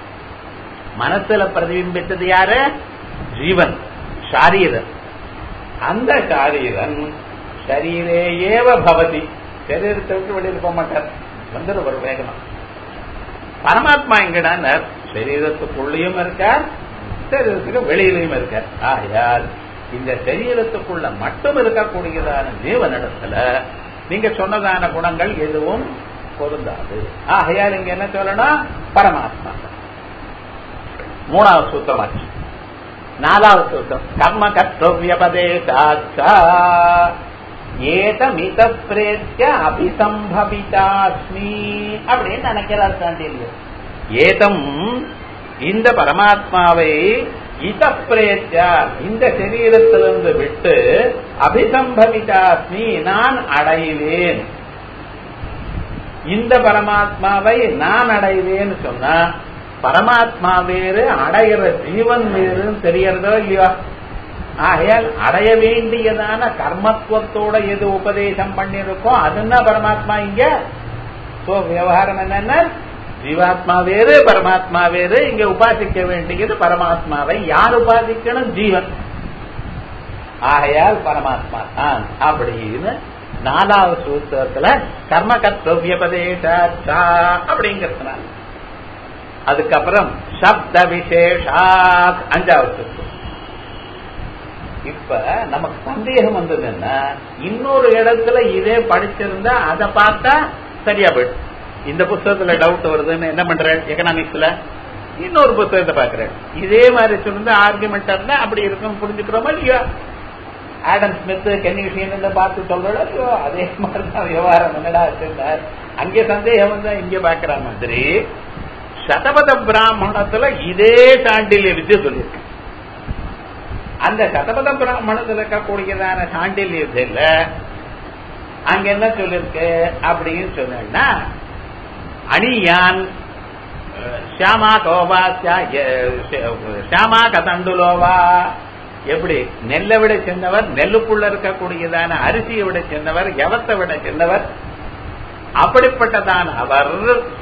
[SPEAKER 1] மனசுல பிரதிபிம்பித்தது யாரு ஜீவன் ஷாரீரன் அந்த சாரீரன் சரீரே ஏவ பவதி சரீரத்தை விட்டு வெளியில் போக மாட்டார் வந்துடும் ஒரு வேகமா பரமாத்மா எங்கடான சரீரத்துக்குள்ளேயும் இருக்கார் சரீரத்துக்கு வெளியிலையும் இருக்கார் ஆகையால் இந்த சரீரத்துக்குள்ள மட்டும் இருக்கக்கூடியதான ஜீவனிடத்துல நீங்க சொன்னதான குணங்கள் எதுவும் பொருந்தாது ஆகையால் இங்க என்ன சொல்லணும் பரமாத்மா மூணாவது சூத்திரமாச்சு நாலாவது சூத்திரம் கர்ம கர்த்தவியபதேசாச்சா ஏதமித பிரேத்திய அபிசம்பவிதாஸ்மி அப்படின்னு நினைக்கிறார் சாண்டில்யர் ஏதம் இந்த பரமாத்மாவை இத பிரேத்தியா இந்த சரீரத்திலிருந்து விட்டு அபிசம்பவிதாஸ்மி நான் அடைவேன் இந்த பரமாத்மாவை நான் அடைவேன்னு சொன்னா பரமாத்மா வேறு அடையிற ஜீவன் வேறுன்னு தெரியறதோ இல்லையோ ஆகையால் அடைய வேண்டியதான கர்மத்துவத்தோட எது உபதேசம் பண்ணிருக்கோ அதுன்னா பரமாத்மா இங்க சோ விவகாரம் என்னன்னா ஜீவாத்மா வேறு பரமாத்மா வேறு இங்க உபாசிக்க வேண்டியது பரமாத்மாவை யார் உபாசிக்கணும் ஜீவன் ஆகையால் பரமாத்மா தான் அப்படின்னு நாலாவது சூத்திரத்துல கர்ம கர்த்தவியபதேசா அப்படிங்கிறதுனால அதுக்கப்புறம் சப்த விசேஷாத் அஞ்சாவது சூத்திரம் இப்ப நமக்கு சந்தேகம் வந்ததுன்னா இன்னொரு இடத்துல இதே படிச்சிருந்தா அதை பார்த்தா சரியா போயிடும் இந்த புஸ்தகத்துல டவுட் வருதுன்னு என்ன பண்ற எக்கனாமிக்ஸ்ல இன்னொரு புத்தகத்தை பாக்குறேன் இதே மாதிரி சொல்லிருந்து ஆர்குமெண்ட் இருந்தா அப்படி இருக்கும் புரிஞ்சுக்கிறோமா இல்லையா ஆடம் ஸ்மித் கென்னிஷியன் பார்த்து சொல்றோம் இல்லையோ அதே மாதிரி தான் விவகாரம் என்னடா வச்சிருந்தார் அங்கே சந்தேகம் வந்து இங்க பாக்குற மாதிரி சதபத பிராமணத்துல இதே சாண்டில்ய வித்தியை சொல்லியிருக்கு அந்த சதபத பிராமணத்துல இருக்கக்கூடியதான சாண்டில்ய வித்தியில அங்க என்ன சொல்லிருக்கு அப்படின்னு சொன்னா அணியான் ஷியாமா கோவா ஷியாமா கதண்டுலோவா எப்படி நெல்லை விட சென்றவர் நெல்லுக்குள்ள இருக்கக்கூடியதான அரிசியை விட சென்றவர் எவத்தை விட சென்றவர் அப்படிப்பட்டதான் அவர்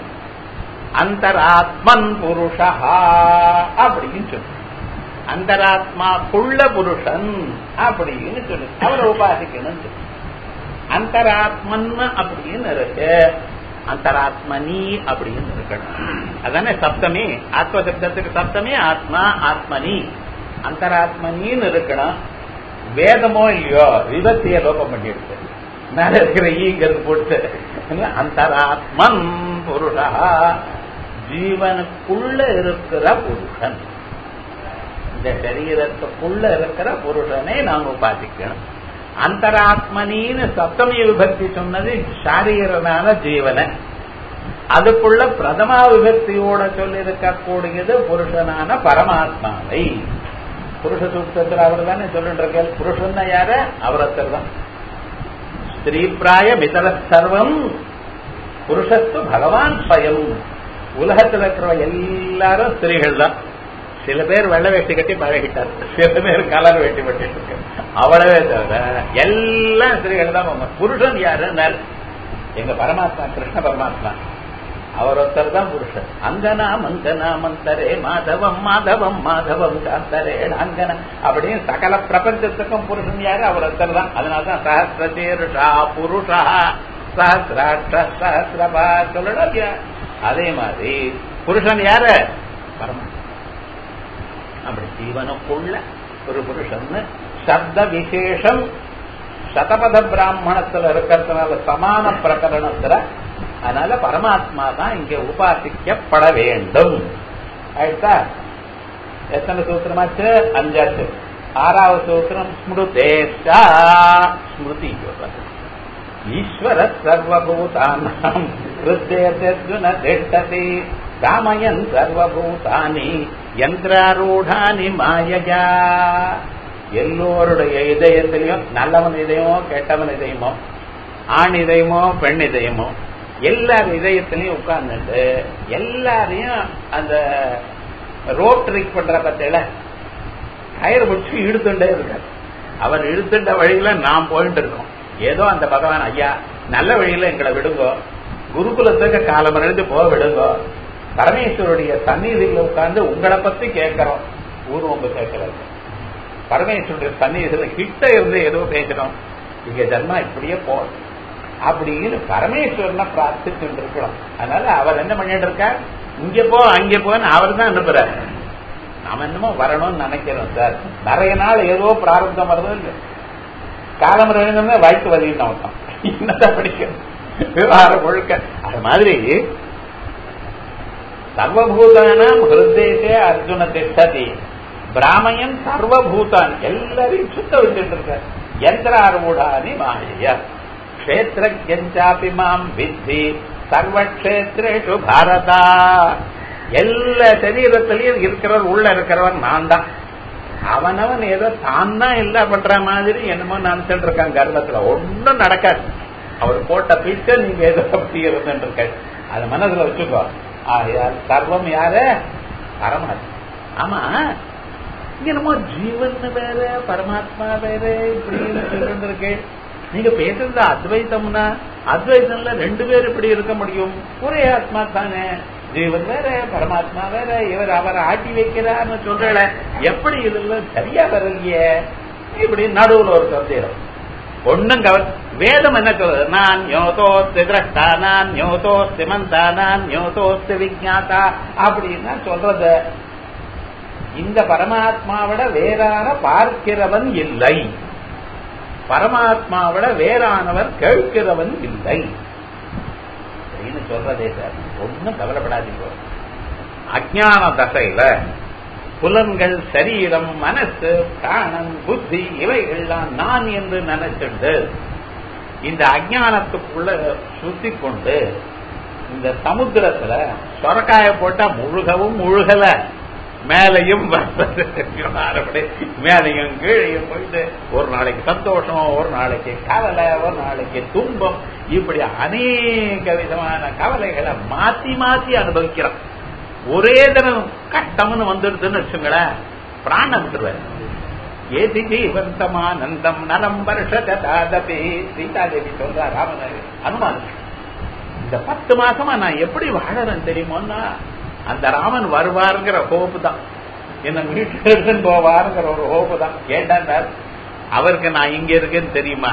[SPEAKER 1] அந்தராத்மன் புருஷா அப்படின்னு சொல்லு அந்தராத்மாக்குள்ள புருஷன் அப்படின்னு சொல்லு அவரை உபாசிக்கணும் சொல்லு அந்தராத்மன் அப்படின்னு இருக்கு அந்தராத்மனி அப்படின்னு இருக்கணும் அதானே சப்தமி ஆத்ம சப்தத்துக்கு சப்தமே ஆத்மா ஆத்மனி அந்தராத்மனின்னு இருக்கணும் வேதமோ இல்லையோ விபத்திய லோகம் பண்ணிடுச்சு மேல இருக்கிற ஈங்கிறது போட்டு அந்தராத்மன் புருஷா ஜீவனுக்குள்ள இருக்கிற புருஷன் இந்த சரீரத்துக்குள்ள இருக்கிற புருஷனை நாங்க உபாசிக்கணும் அந்தராத்மனின்னு சப்தமி விபக்தி சொன்னது சாரீரனான ஜீவனை அதுக்குள்ள பிரதமா விபக்தியோட சொல்லி இருக்கக்கூடியது புருஷனான பரமாத்மாவை புருஷ சூத்திரத்தில் அவர் தானே சொல்லிட்டு இருக்க புருஷன் யார அவரத்தர் தான் ஸ்திரீ பிராய மிதர சர்வம் புருஷத்து பகவான் ஸ்வயம் உலகத்தில் இருக்கிற எல்லாரும் ஸ்திரீகள் தான் சில பேர் வெள்ளை வேட்டி கட்டி பழகிட்டார் சில பேர் கலர் வேட்டி பட்டிட்டு இருக்காரு அவ்வளவே தவிர எல்லாம் ஸ்திரீகள் தான் புருஷன் யாருன்னார் எங்க பரமாத்மா கிருஷ்ண பரமாத்மா அவர் ஒருத்தர் தான் புருஷன் அங்கனா மங்கனா மந்தரே மாதவம் மாதவம் மாதவம் காந்தரே அங்கன அப்படின்னு சகல பிரபஞ்சத்துக்கும் புருஷன் யாரு அவர் ஒருத்தர் தான் அதனாலதான் சஹசிரதீருஷா புருஷா சஹசிராட்ச சஹசிரபா சொல்லணும் இல்லையா அதே மாதிரி புருஷன் யாரு பரம அப்படி ஜீவனுக்குள்ள ஒரு புருஷன் சப்த விசேஷம் சதபத பிராமணத்துல இருக்கிறதுனால சமான பிரகரணத்துல அதனால பரமாத்மா தான் இங்க உபாசிக்கப்பட வேண்டும் ஆயிட்டா எத்தனை சூத்திரமாச்சு அஞ்சாச்சு ஆறாவது சூத்திரம் ஸ்மிருதேஷா ஸ்மிருதி ஈஸ்வர சர்வபூதானாம் ஹிருதயர்ஜுன திட்டதி ராமயன் சர்வபூதானி யந்திராரூடானி மாயஜா எல்லோருடைய இதயத்திலையும் நல்லவன் இதயமோ கெட்டவன் இதயமோ ஆண் இதயமோ பெண் இதயமோ எல்லார் இதயத்திலையும் உட்கார்ந்துட்டு எல்லாரையும் அந்த ரோட் ட்ரிக் பண்ற பத்தியில கயிறு பிடிச்சி இழுத்துட்டே இருக்காரு அவர் இழுத்துட்ட வழியில நாம் போயிட்டு இருக்கோம் ஏதோ அந்த பகவான் ஐயா நல்ல வழியில எங்களை விடுங்கோ குருகுலத்துக்கு காலம் இருந்து போக விடுங்கோ பரமேஸ்வருடைய சந்நிதியில் உட்கார்ந்து உங்களை பத்தி கேட்கிறோம் ஊர்வம்பு கேட்கறது பரமேஸ்வருடைய சந்நிதியில கிட்ட இருந்து ஏதோ பேசுறோம் இங்க ஜன்மா இப்படியே போகும் அப்படின்னு பரமேஸ்வரனை பிரார்த்திச்சுட்டு இருக்கணும் அதனால அவர் என்ன பண்ணிட்டு இருக்கார் இங்க போ அங்க போன்னு அவர் தான் அனுப்புறாரு நாம என்னமோ வரணும்னு நினைக்கிறோம் சார் நிறைய நாள் ஏதோ பிராரப்தம் வருதோ இல்லை காலம் வேணும்னா வாய்க்கு வலின்னு அவட்டம் என்னதான் படிக்கணும் விவகாரம் முழுக்க அது மாதிரி சர்வபூதானாம் ஹிருதேசே அர்ஜுன திஷ்டதி பிராமயன் சர்வபூதான் எல்லாரையும் சுத்த வச்சுட்டு இருக்க யந்திராரூடானி மாய கஷேத்திரஜாபி மாம் வித்தி சர்வக்ஷேத்ரேஷு பாரதா எல்லா சரீரத்திலையும் இருக்கிறவர் உள்ள இருக்கிறவர் நான் தான் அவனவன் ஏதோ தான் தான் இல்ல பண்ற மாதிரி என்னமோ நினைச்சிட்டு இருக்கான் கர்ப்பத்துல ஒன்னும் நடக்காது அவர் போட்ட பிக்சர் நீங்க ஏதோ அப்படி இருந்துட்டு இருக்க அது மனசுல வச்சுக்கோ ஆகையால் சர்வம் யாரு பரமாத்மா ஆமா என்னமோ ஜீவன் வேற பரமாத்மா வேற இப்படின்னு சொல்லிட்டு இருக்கேன் நீங்க பேசுறது அத்வைத்தம்னா அத்வைத்தம்ல ரெண்டு பேர் இப்படி இருக்க முடியும் ஒரே ஆத்மா தானே ஜீவன் வேற பரமாத்மா வேற இவர் அவரை ஆட்டி வைக்கிறார்னு சொல்றல எப்படி இதுல சரியா வரலையே இப்படி நடுவுல ஒரு சந்தேகம் ஒண்ணும் கவ வேதம் என்ன சொல்றது நான் யோதோஸ்தி திரஷ்டா நான் யோதோஸ்தி மந்தா நான் யோதோஸ்தி விஜாதா அப்படின்னா சொல்றது இந்த பரமாத்மாவிட வேறான பார்க்கிறவன் இல்லை பரமாத்மாவிட வேறானவர் கேட்கிறவன் இல்லை அப்படின்னு சொல்றதே சார் ஒன்னும் கவலைப்படாதீங்க அஜான தசையில புலன்கள் சரீரம் மனசு பிராணம் புத்தி இவைகள்லாம் நான் என்று நினைச்சுண்டு இந்த அஜானத்துக்குள்ள சுத்தி கொண்டு இந்த சமுத்திரத்துல சொரக்காய போட்டா முழுகவும் முழுகல மேலையும் மேலையும் கீழையும் போயிட்டு ஒரு நாளைக்கு சந்தோஷம் ஒரு நாளைக்கு கவலை ஒரு நாளைக்கு துன்பம் இப்படி அநேக விதமான கவலைகளை மாத்தி மாத்தி அனுபவிக்கிறோம் ஒரே தினம் கஷ்டம்னு வந்துடுதுன்னு வச்சுங்களேன் பிராணம் விட்டுருவாரு ஏதி ஜீவந்தமானந்தம் நலம் வருஷதாதபி சீதாதேவி சொல்றா ராமன் அனுமான் இந்த பத்து மாசமா நான் எப்படி வாழறேன் தெரியுமோன்னா அந்த ராமன் வருவாருங்கிற ஹோப்பு தான் என்ன மீட்டு போவாருங்கிற ஒரு ஹோப்பு தான் ஏண்டா அவருக்கு நான் இங்க இருக்கேன்னு தெரியுமா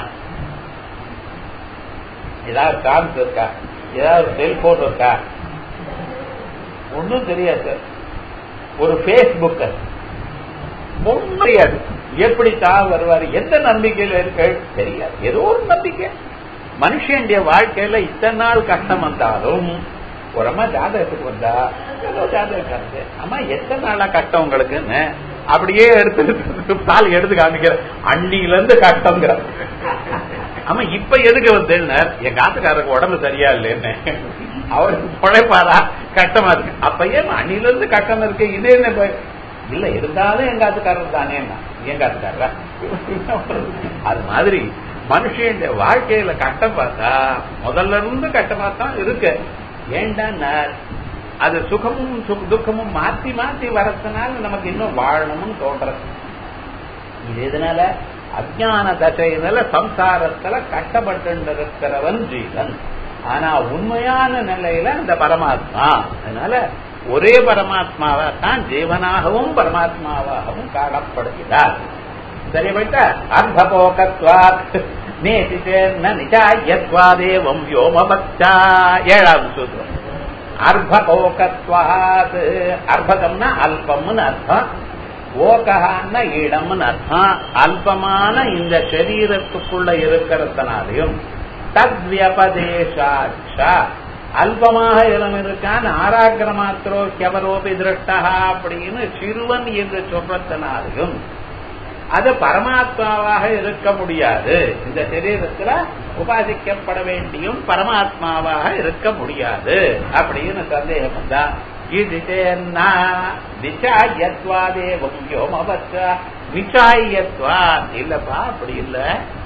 [SPEAKER 1] ஏதாவது சான்ஸ் இருக்கா ஏதாவது செல்போன் இருக்கா ஒன்னும் தெரியாது சார் ஒரு பேஸ்புக் ஒன்னும் தெரியாது எப்படி தான் வருவாரு எந்த நம்பிக்கையில இருக்க தெரியாது ஏதோ ஒரு நம்பிக்கை மனுஷனுடைய வாழ்க்கையில இத்தனை நாள் கஷ்டம் வந்தாலும் ஒரு அம்மா ஜாதகத்துக்கு வந்தா ஏதோ ஜாதகம் கருது அம்மா எத்தனை நாளா கஷ்டம் உங்களுக்குன்னு அப்படியே எடுத்து பால் எடுத்து காமிக்கிற அன்னில இருந்து கஷ்டங்கிற ஆமா இப்ப எதுக்கு வந்தேன்னு எங்க ஆத்துக்காரருக்கு உடம்பு சரியா இல்லைன்னு அவருக்கு பிழைப்பாரா கஷ்டமா இருக்கு அப்ப ஏன் அணில இருந்து கஷ்டம் இருக்கு இது என்ன இல்ல இருந்தாலும் எங்க ஆத்துக்காரர் தானே எங்க ஆத்துக்காரரா அது மாதிரி மனுஷன் வாழ்க்கையில கஷ்டம் பார்த்தா முதல்ல இருந்து கஷ்டமா தான் இருக்கு ஏண்டா அது சுகமும் துக்கமும் மாத்தி மாத்தி வரதுனால நமக்கு இன்னும் வாழணும்னு தோன்றது இது எதனால அஜான தசையினால சம்சாரத்துல கஷ்டப்பட்டு இருக்கிறவன் ஜீவன் ஆனா உண்மையான நிலையில அந்த பரமாத்மா அதனால ஒரே பரமாத்மாவா தான் ஜீவனாகவும் பரமாத்மாவாகவும் காணப்படுகிறார் சரி போயிட்டா அர்த்தபோகத்வாத் நேசி சேர்ன நிச்சாயத்வாதேவம் யோமபக்தா ஏழாவது சூத்திரம் அர்ப்பகோகத்வாத் அர்ப்பகம்னா அல்பம்னு அர்த்தம் ஓகஹான்னா இடம்னு அர்த்தம் அல்பமான இந்த சரீரத்துக்குள்ள இருக்கிறதுனாலையும் தத்வியபதேசாட்சா அல்பமாக இடம் இருக்கான் ஆராக்கிர மாத்திரோ கெவரோபி திருஷ்டா அப்படின்னு சிறுவன் என்று சொல்றதுனாலையும் அது பரமாத்மாவாக இருக்க முடியாது இந்த சரீரத்துல உபாசிக்கப்பட வேண்டியும் பரமாத்மாவாக இருக்க முடியாது அப்படின்னு சந்தேகம் வந்தா இதுதேன்னா நிச்சாயத்வாதேவம் யோமவச்சா நிச்சாயத்வா இல்லப்பா அப்படி இல்ல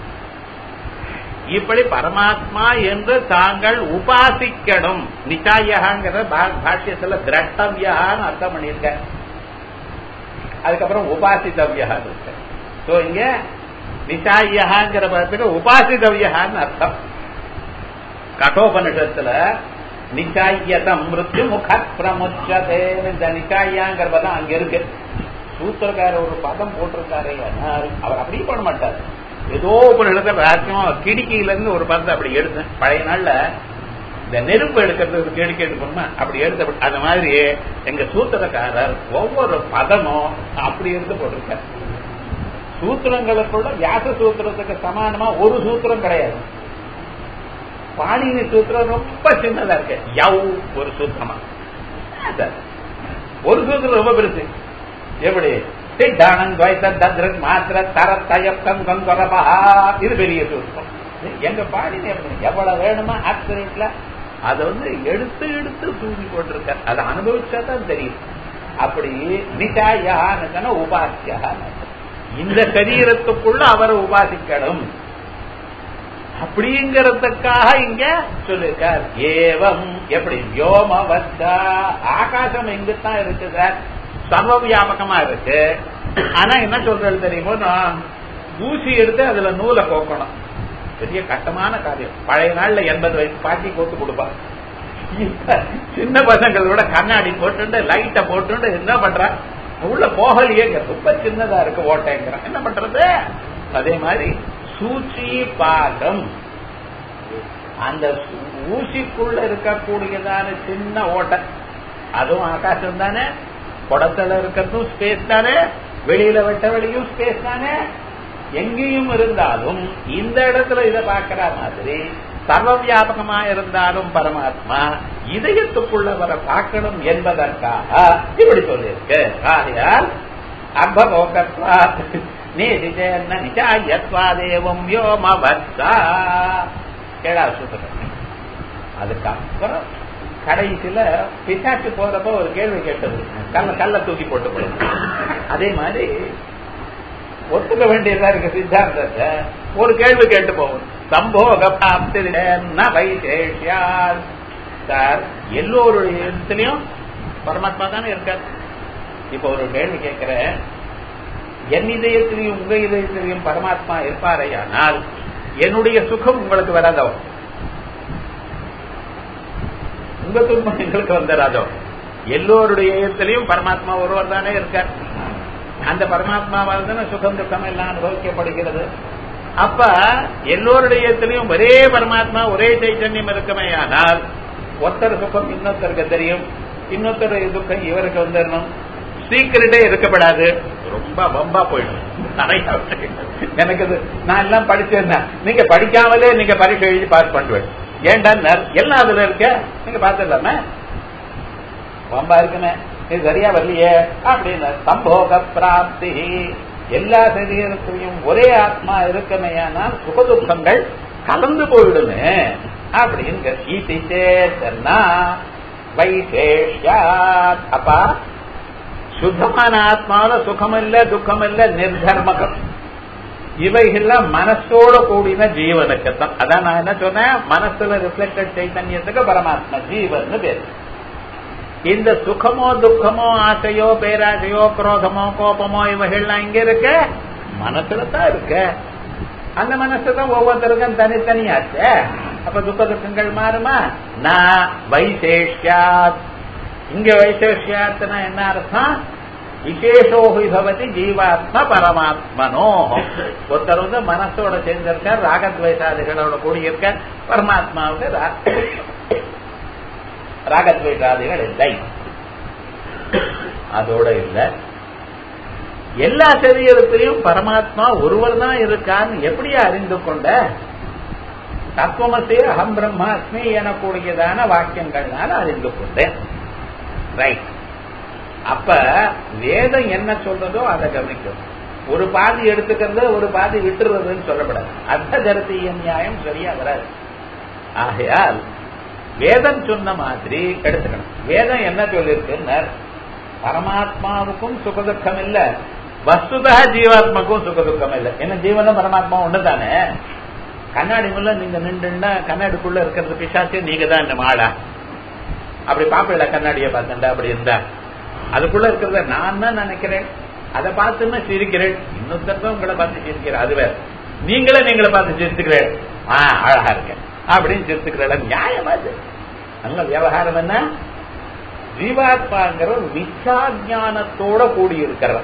[SPEAKER 1] இப்படி பரமாத்மா என்று தாங்கள் உபாசிக்கணும் நிச்சாயகாங்கிற பாஷ்யத்துல திரட்டவியான்னு அர்த்தம் பண்ணியிருக்க அதுக்கப்புறம் உபாசித்தவியான்னு இருக்கு சோ இங்க நிச்சாயகாங்கிற பதத்துக்கு உபாசித்தவியான்னு அர்த்தம் கட்டோபனிஷத்துல நிச்சாயதம் மிருத்யு முக பிரமுச்சதேன்னு இந்த நிச்சாயாங்கிற பதம் அங்க இருக்கு சூத்திரக்கார ஒரு பதம் போட்டிருக்காரு அவர் அப்படியே பண்ண மாட்டார் ஏதோ ஒரு இடத்துல ராஜ்யமா கிடுக்கியில இருந்து ஒரு பதத்தை அப்படி எடுத்தேன் பழைய நாள்ல இந்த நெருப்பு எடுக்கிறது ஒரு கிடுக்கி எடுக்கணுமா அப்படி எடுத்த அந்த மாதிரி எங்க சூத்திரக்காரர் ஒவ்வொரு பதமும் அப்படி இருந்து போட்டிருக்காரு சூத்திரங்களுக்குள்ள வியாச சூத்திரத்துக்கு சமானமா ஒரு சூத்திரம் கிடையாது பாணினி சூத்திரம் ரொம்ப சின்னதா இருக்கு யவ் ஒரு சூத்திரமா ஒரு சூத்திரம் ரொம்ப பெருசு எப்படி சித்தானந்த் துவைத்த தத்ரக் மாத்திர தர தயக்கம் கங்கரபா இது பெரிய சூத்திரம் எங்க பாடினி எவ்வளவு வேணுமா ஆக்சிடென்ட்ல அதை வந்து எடுத்து எடுத்து தூக்கி போட்டிருக்க அதை அனுபவிச்சா தான் தெரியும் அப்படி நிஷாயான்னு உபாசியா இந்த சரீரத்துக்குள்ள அவரை உபாசிக்கணும் அப்படிங்கறதுக்காக இங்க சொல்லிருக்கார் ஏவம் எப்படி வியோம வச்சா ஆகாசம் எங்குத்தான் இருக்கு சார் சர்வ வியாபகமா இருக்கு ஆனா என்ன சொல்றது தெரியுமோ ஊசி எடுத்து அதுல நூலை கோக்கணும் பெரிய கட்டமான காரியம் பழைய நாள்ல எண்பது வயசு பாட்டி கோத்து கொடுப்பாங்க சின்ன பசங்களோட கண்ணாடி போட்டு லைட்ட போட்டு என்ன பண்ற உள்ள போகலையே ரொம்ப சின்னதா இருக்கு ஓட்டைங்கிறான் என்ன பண்றது அதே மாதிரி சூச்சி பாகம் அந்த ஊசிக்குள்ள இருக்கக்கூடியதான சின்ன ஓட்டை அதுவும் ஆகாசம் தானே குடத்துல இருக்கிறதும் ஸ்பேஸ் தானே வெளியில வெட்ட வெளியும் ஸ்பேஸ் தானே எங்கேயும் இருந்தாலும் இந்த இடத்துல இதை பார்க்கிற மாதிரி சர்வ வியாபகமா இருந்தாலும் பரமாத்மா இதயத்துக்குள்ள வர பார்க்கணும் என்பதற்காக இப்படி சொல்லியிருக்கு ஆகையால் அர்ப்பலோகத்வா நேசிஜன்ன நிஜாயத்வாதேவம் யோமவத்தா ஏழாவது சூத்திரம் அதுக்கப்புறம் கடைசியில பிசாச்சு போறப்ப ஒரு கேள்வி கேட்டது கல்ல கல்ல தூக்கி போட்டு போடுது அதே மாதிரி ஒத்துக்க வேண்டியதா இருக்கு சித்தாந்தத்தை ஒரு கேள்வி கேட்டு போகும் சம்போக வைசேஷியால் சார் எல்லோருடைய இடத்துலயும் பரமாத்மா தானே இருக்கார் இப்ப ஒரு கேள்வி கேட்கிறேன் என் இதயத்திலையும் உங்க இதயத்திலையும் பரமாத்மா இருப்பாரையானால் என்னுடைய சுகம் உங்களுக்கு வராதோ உங்க துன்பம் எங்களுக்கு வந்துடாதோ எல்லோருடைய இதயத்திலையும் பரமாத்மா ஒருவர் தானே இருக்கார் அந்த பரமாத்மாவால் தானே சுகம் துக்கம் எல்லாம் அனுபவிக்கப்படுகிறது அப்ப எல்லோருடைய இடத்திலையும் ஒரே பரமாத்மா ஒரே சைத்தன்யம் இருக்குமே ஆனால் ஒருத்தர் சுகம் இன்னொருத்தருக்கு தெரியும் இன்னொருத்தர் துக்கம் இவருக்கு வந்துடணும் சீக்கிரட்டே இருக்கப்படாது ரொம்ப பம்பா போயிடும் நிறைய எனக்கு இது நான் எல்லாம் படிச்சேன் நீங்க படிக்காமலே நீங்க பரீட்சை எழுதி பாஸ் பண்ணுவேன் ஏன்டா எல்லாம் அதுல இருக்க நீங்க பாத்துடலாமே பம்பா இருக்குமே இது சரியா வரலையே அப்படின்னு சம்போக பிராப்தி எல்லா சரீரத்திலையும் ஒரே ஆத்மா இருக்கமையானால் சுகதுக்கங்கள் கலந்து போயிடுமே அப்படின்னு ஈட்டிச்சேன்னா வைசேஷாத் அப்பா சுத்தமான ஆத்மாவில சுகம் இல்ல துக்கம் இல்ல நிர்தர்மகம் இவைகள்லாம் மனசோட கூடின ஜீவனுக்கு தான் அதான் நான் என்ன சொன்னேன் மனசுல ரிஃப்ளெக்டட் சைத்தன்யத்துக்கு பரமாத்மா ஜீவன் பேரு இந்த சுகமோ துக்கமோ ஆசையோ பேராசையோ குரோதமோ கோபமோ இவைகள்லாம் இங்க இருக்க மனசுல தான் இருக்க அந்த மனசு தான் ஒவ்வொருத்தருக்கும் தனித்தனியாச்ச அப்ப துக்க துக்கங்கள் மாறுமா நான் வைசேஷ்யாத் இங்க வைசேஷ்யாத்னா என்ன அர்த்தம் விசேஷோஹி பவதி ஜீவாத்மா பரமாத்மனோ ஒருத்தர் வந்து மனசோட சேர்ந்திருக்கார் ராகத்வைசாதிகளோட கூடியிருக்க பரமாத்மாவுக்கு ராகத்வைசாதிகள் இல்லை அதோட இல்ல எல்லா சரீரத்திலையும் பரமாத்மா ஒருவர் தான் இருக்கான்னு எப்படி அறிந்து கொண்ட தத்துவமசே அகம் பிரம்மாஸ்மி எனக்கூடியதான வாக்கியங்கள்னால அறிந்து கொண்டேன் ரைட் அப்ப வேதம் என்ன சொல்றதோ அதை கவனிக்கும் ஒரு பாதி எடுத்துக்கிறது ஒரு பாதி விட்டுறதுன்னு சொல்லப்படாது அர்த்த கருத்திய நியாயம் சரியா வராது ஆகையால் வேதம் சொன்ன மாதிரி எடுத்துக்கணும் வேதம் என்ன சொல்லிருக்கு பரமாத்மாவுக்கும் சுகதுக்கம் இல்ல வஸ்துதா ஜீவாத்மாக்கும் சுகதுக்கம் இல்ல என்ன ஜீவனும் பரமாத்மா ஒண்ணு தானே கண்ணாடி முள்ள நீங்க நின்றுன்னா கண்ணாடிக்குள்ள இருக்கிறது பிசாச்சு நீங்க தான் இந்த மாடா அப்படி பாப்பல கண்ணாடிய பார்த்தா அப்படி இருந்தா அதுக்குள்ள இருக்கிறத நான் தான் நினைக்கிறேன் அதை பார்த்துன்னா சிரிக்கிறேன் இன்னொருத்தர் உங்களை பார்த்து சிரிக்கிறேன் அது வேற நீங்களே நீங்களை பார்த்து சிரிச்சுக்கிறேன் ஆஹ் அழகா இருக்கேன் அப்படின்னு சிரிச்சுக்கிறேன் நியாயமா அது நல்ல விவகாரம் என்ன ஜீவாத்மாங்கிற மிச்சா ஜானத்தோட கூடி இருக்கிறவர்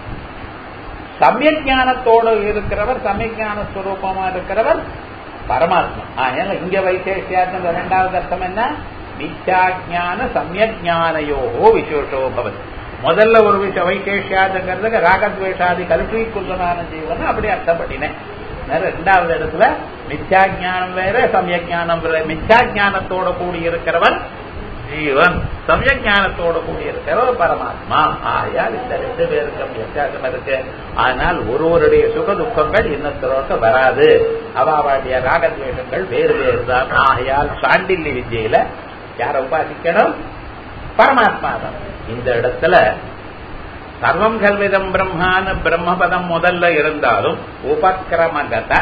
[SPEAKER 1] சமயஜானத்தோட இருக்கிறவர் சமயஜான ஸ்வரூபமா இருக்கிறவர் பரமாத்மா ஆனா இங்க வைசேஷியாத்ம இரண்டாவது அர்த்தம் என்ன மித்யாஜான சமயஜானயோகோ விசேஷோ பவதி முதல்ல ஒரு விஷயம் வைகேஷியாதுங்கிறதுக்கு ராகத்வேஷாதி கல்பீக்குள்ளதான ஜீவன் அப்படி அர்த்தப்பட்டினேன் ரெண்டாவது இடத்துல மித்யாஜானம் வேற சமயஜானம் வேற மித்யாஜானத்தோட கூடி இருக்கிறவன் ஜீவன் சமயஜானத்தோட கூடி இருக்கிறவர் பரமாத்மா ஆகையால் இந்த ரெண்டு பேருக்கும் வித்தியாசம் இருக்கு ஆனால் ஒருவருடைய சுக துக்கங்கள் இன்னத்தரோட வராது அவாவாடிய ராகத்வேஷங்கள் வேறு வேறு தான் ஆகையால் சாண்டில்லி வித்யில யார உபாசிக்கணும் பரமாத்மா தான் இந்த இடத்துல சர்வம் கல்விதம் பிரம்மான்னு பிரம்மபதம் முதல்ல இருந்தாலும் உபக்கிரமகத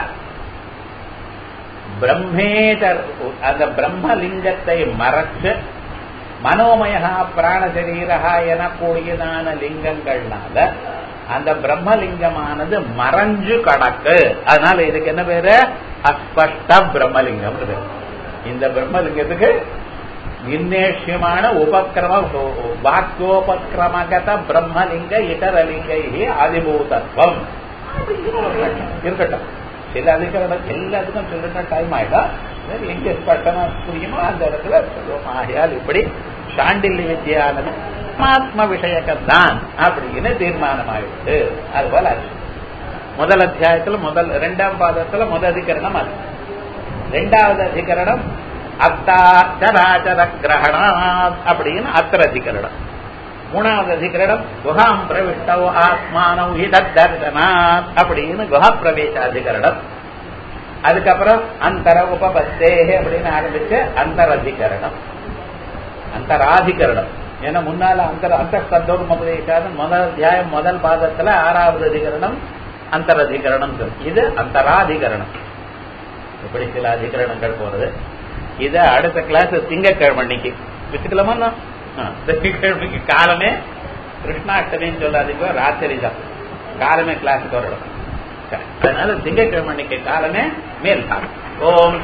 [SPEAKER 1] பிரம்மேதர் அந்த பிரம்மலிங்கத்தை மறைச்சு மனோமயா பிராணசரீரா எனக்கூடியதான லிங்கங்கள்னால அந்த பிரம்மலிங்கமானது மறைஞ்சு கடக்கு அதனால இதுக்கு என்ன பேரு அஸ்பஷ்ட பிரம்மலிங்கம் இந்த பிரம்மலிங்கத்துக்கு நிர்ணேஷ்யமான உபக்கிரம வாக்கியோபக்கிரமகத பிரம்மலிங்க இதரலிங்கை ஆதிபூதத்துவம் இருக்கட்டும் சில அதிகாரம் எல்லாத்துக்கும் சொல்லுங்க டைம் ஆயிடும் எங்க ஸ்பஷ்டமா புரியுமோ அந்த இடத்துல சொல்லுவோம் ஆகையால் இப்படி சாண்டில்ய வித்யானது பரமாத்ம விஷயக்கம் தான் அப்படின்னு தீர்மானம் ஆயிடுச்சு அது போல முதல் அத்தியாயத்துல முதல் இரண்டாம் பாதத்துல முதல் அதிகரணம் அது ரெண்டாவது அதிகரணம் அத்தாச்சராச்சர கிரகணாத் அப்படின்னு அத்திர அதிகரணம் மூணாவது அதிகரணம் குஹாம் பிரவிஷ்டவ் ஆத்மானவ் ஹிதர்சனாத் அப்படின்னு குஹா பிரவேச அதிகரணம் அதுக்கப்புறம் அந்தர உபபத்தே அப்படின்னு ஆரம்பிச்சு அந்தரதிகரணம் அந்தராதிகரணம் ஏன்னா முன்னால அந்த அந்த சத்தோர்மபதேசாத முதல் அத்தியாயம் முதல் பாதத்துல ஆறாவது அதிகரணம் அந்தரதிகரணம் இது அந்தராதிகரணம் இப்படி சில அதிகரணங்கள் போறது இது அடுத்த கிளாஸ் திங்கக்கிழமை அன்னைக்கு வச்சுக்கலாமா திங்கக்கிழமைக்கு காலமே கிருஷ்ணாஷ்டமின்னு சொல்லாதீங்க ராத்திரி தான் காலமே கிளாஸுக்கு வரணும் அதனால திங்கக்கிழமை அன்னைக்கு காலமே மேல் ஓம்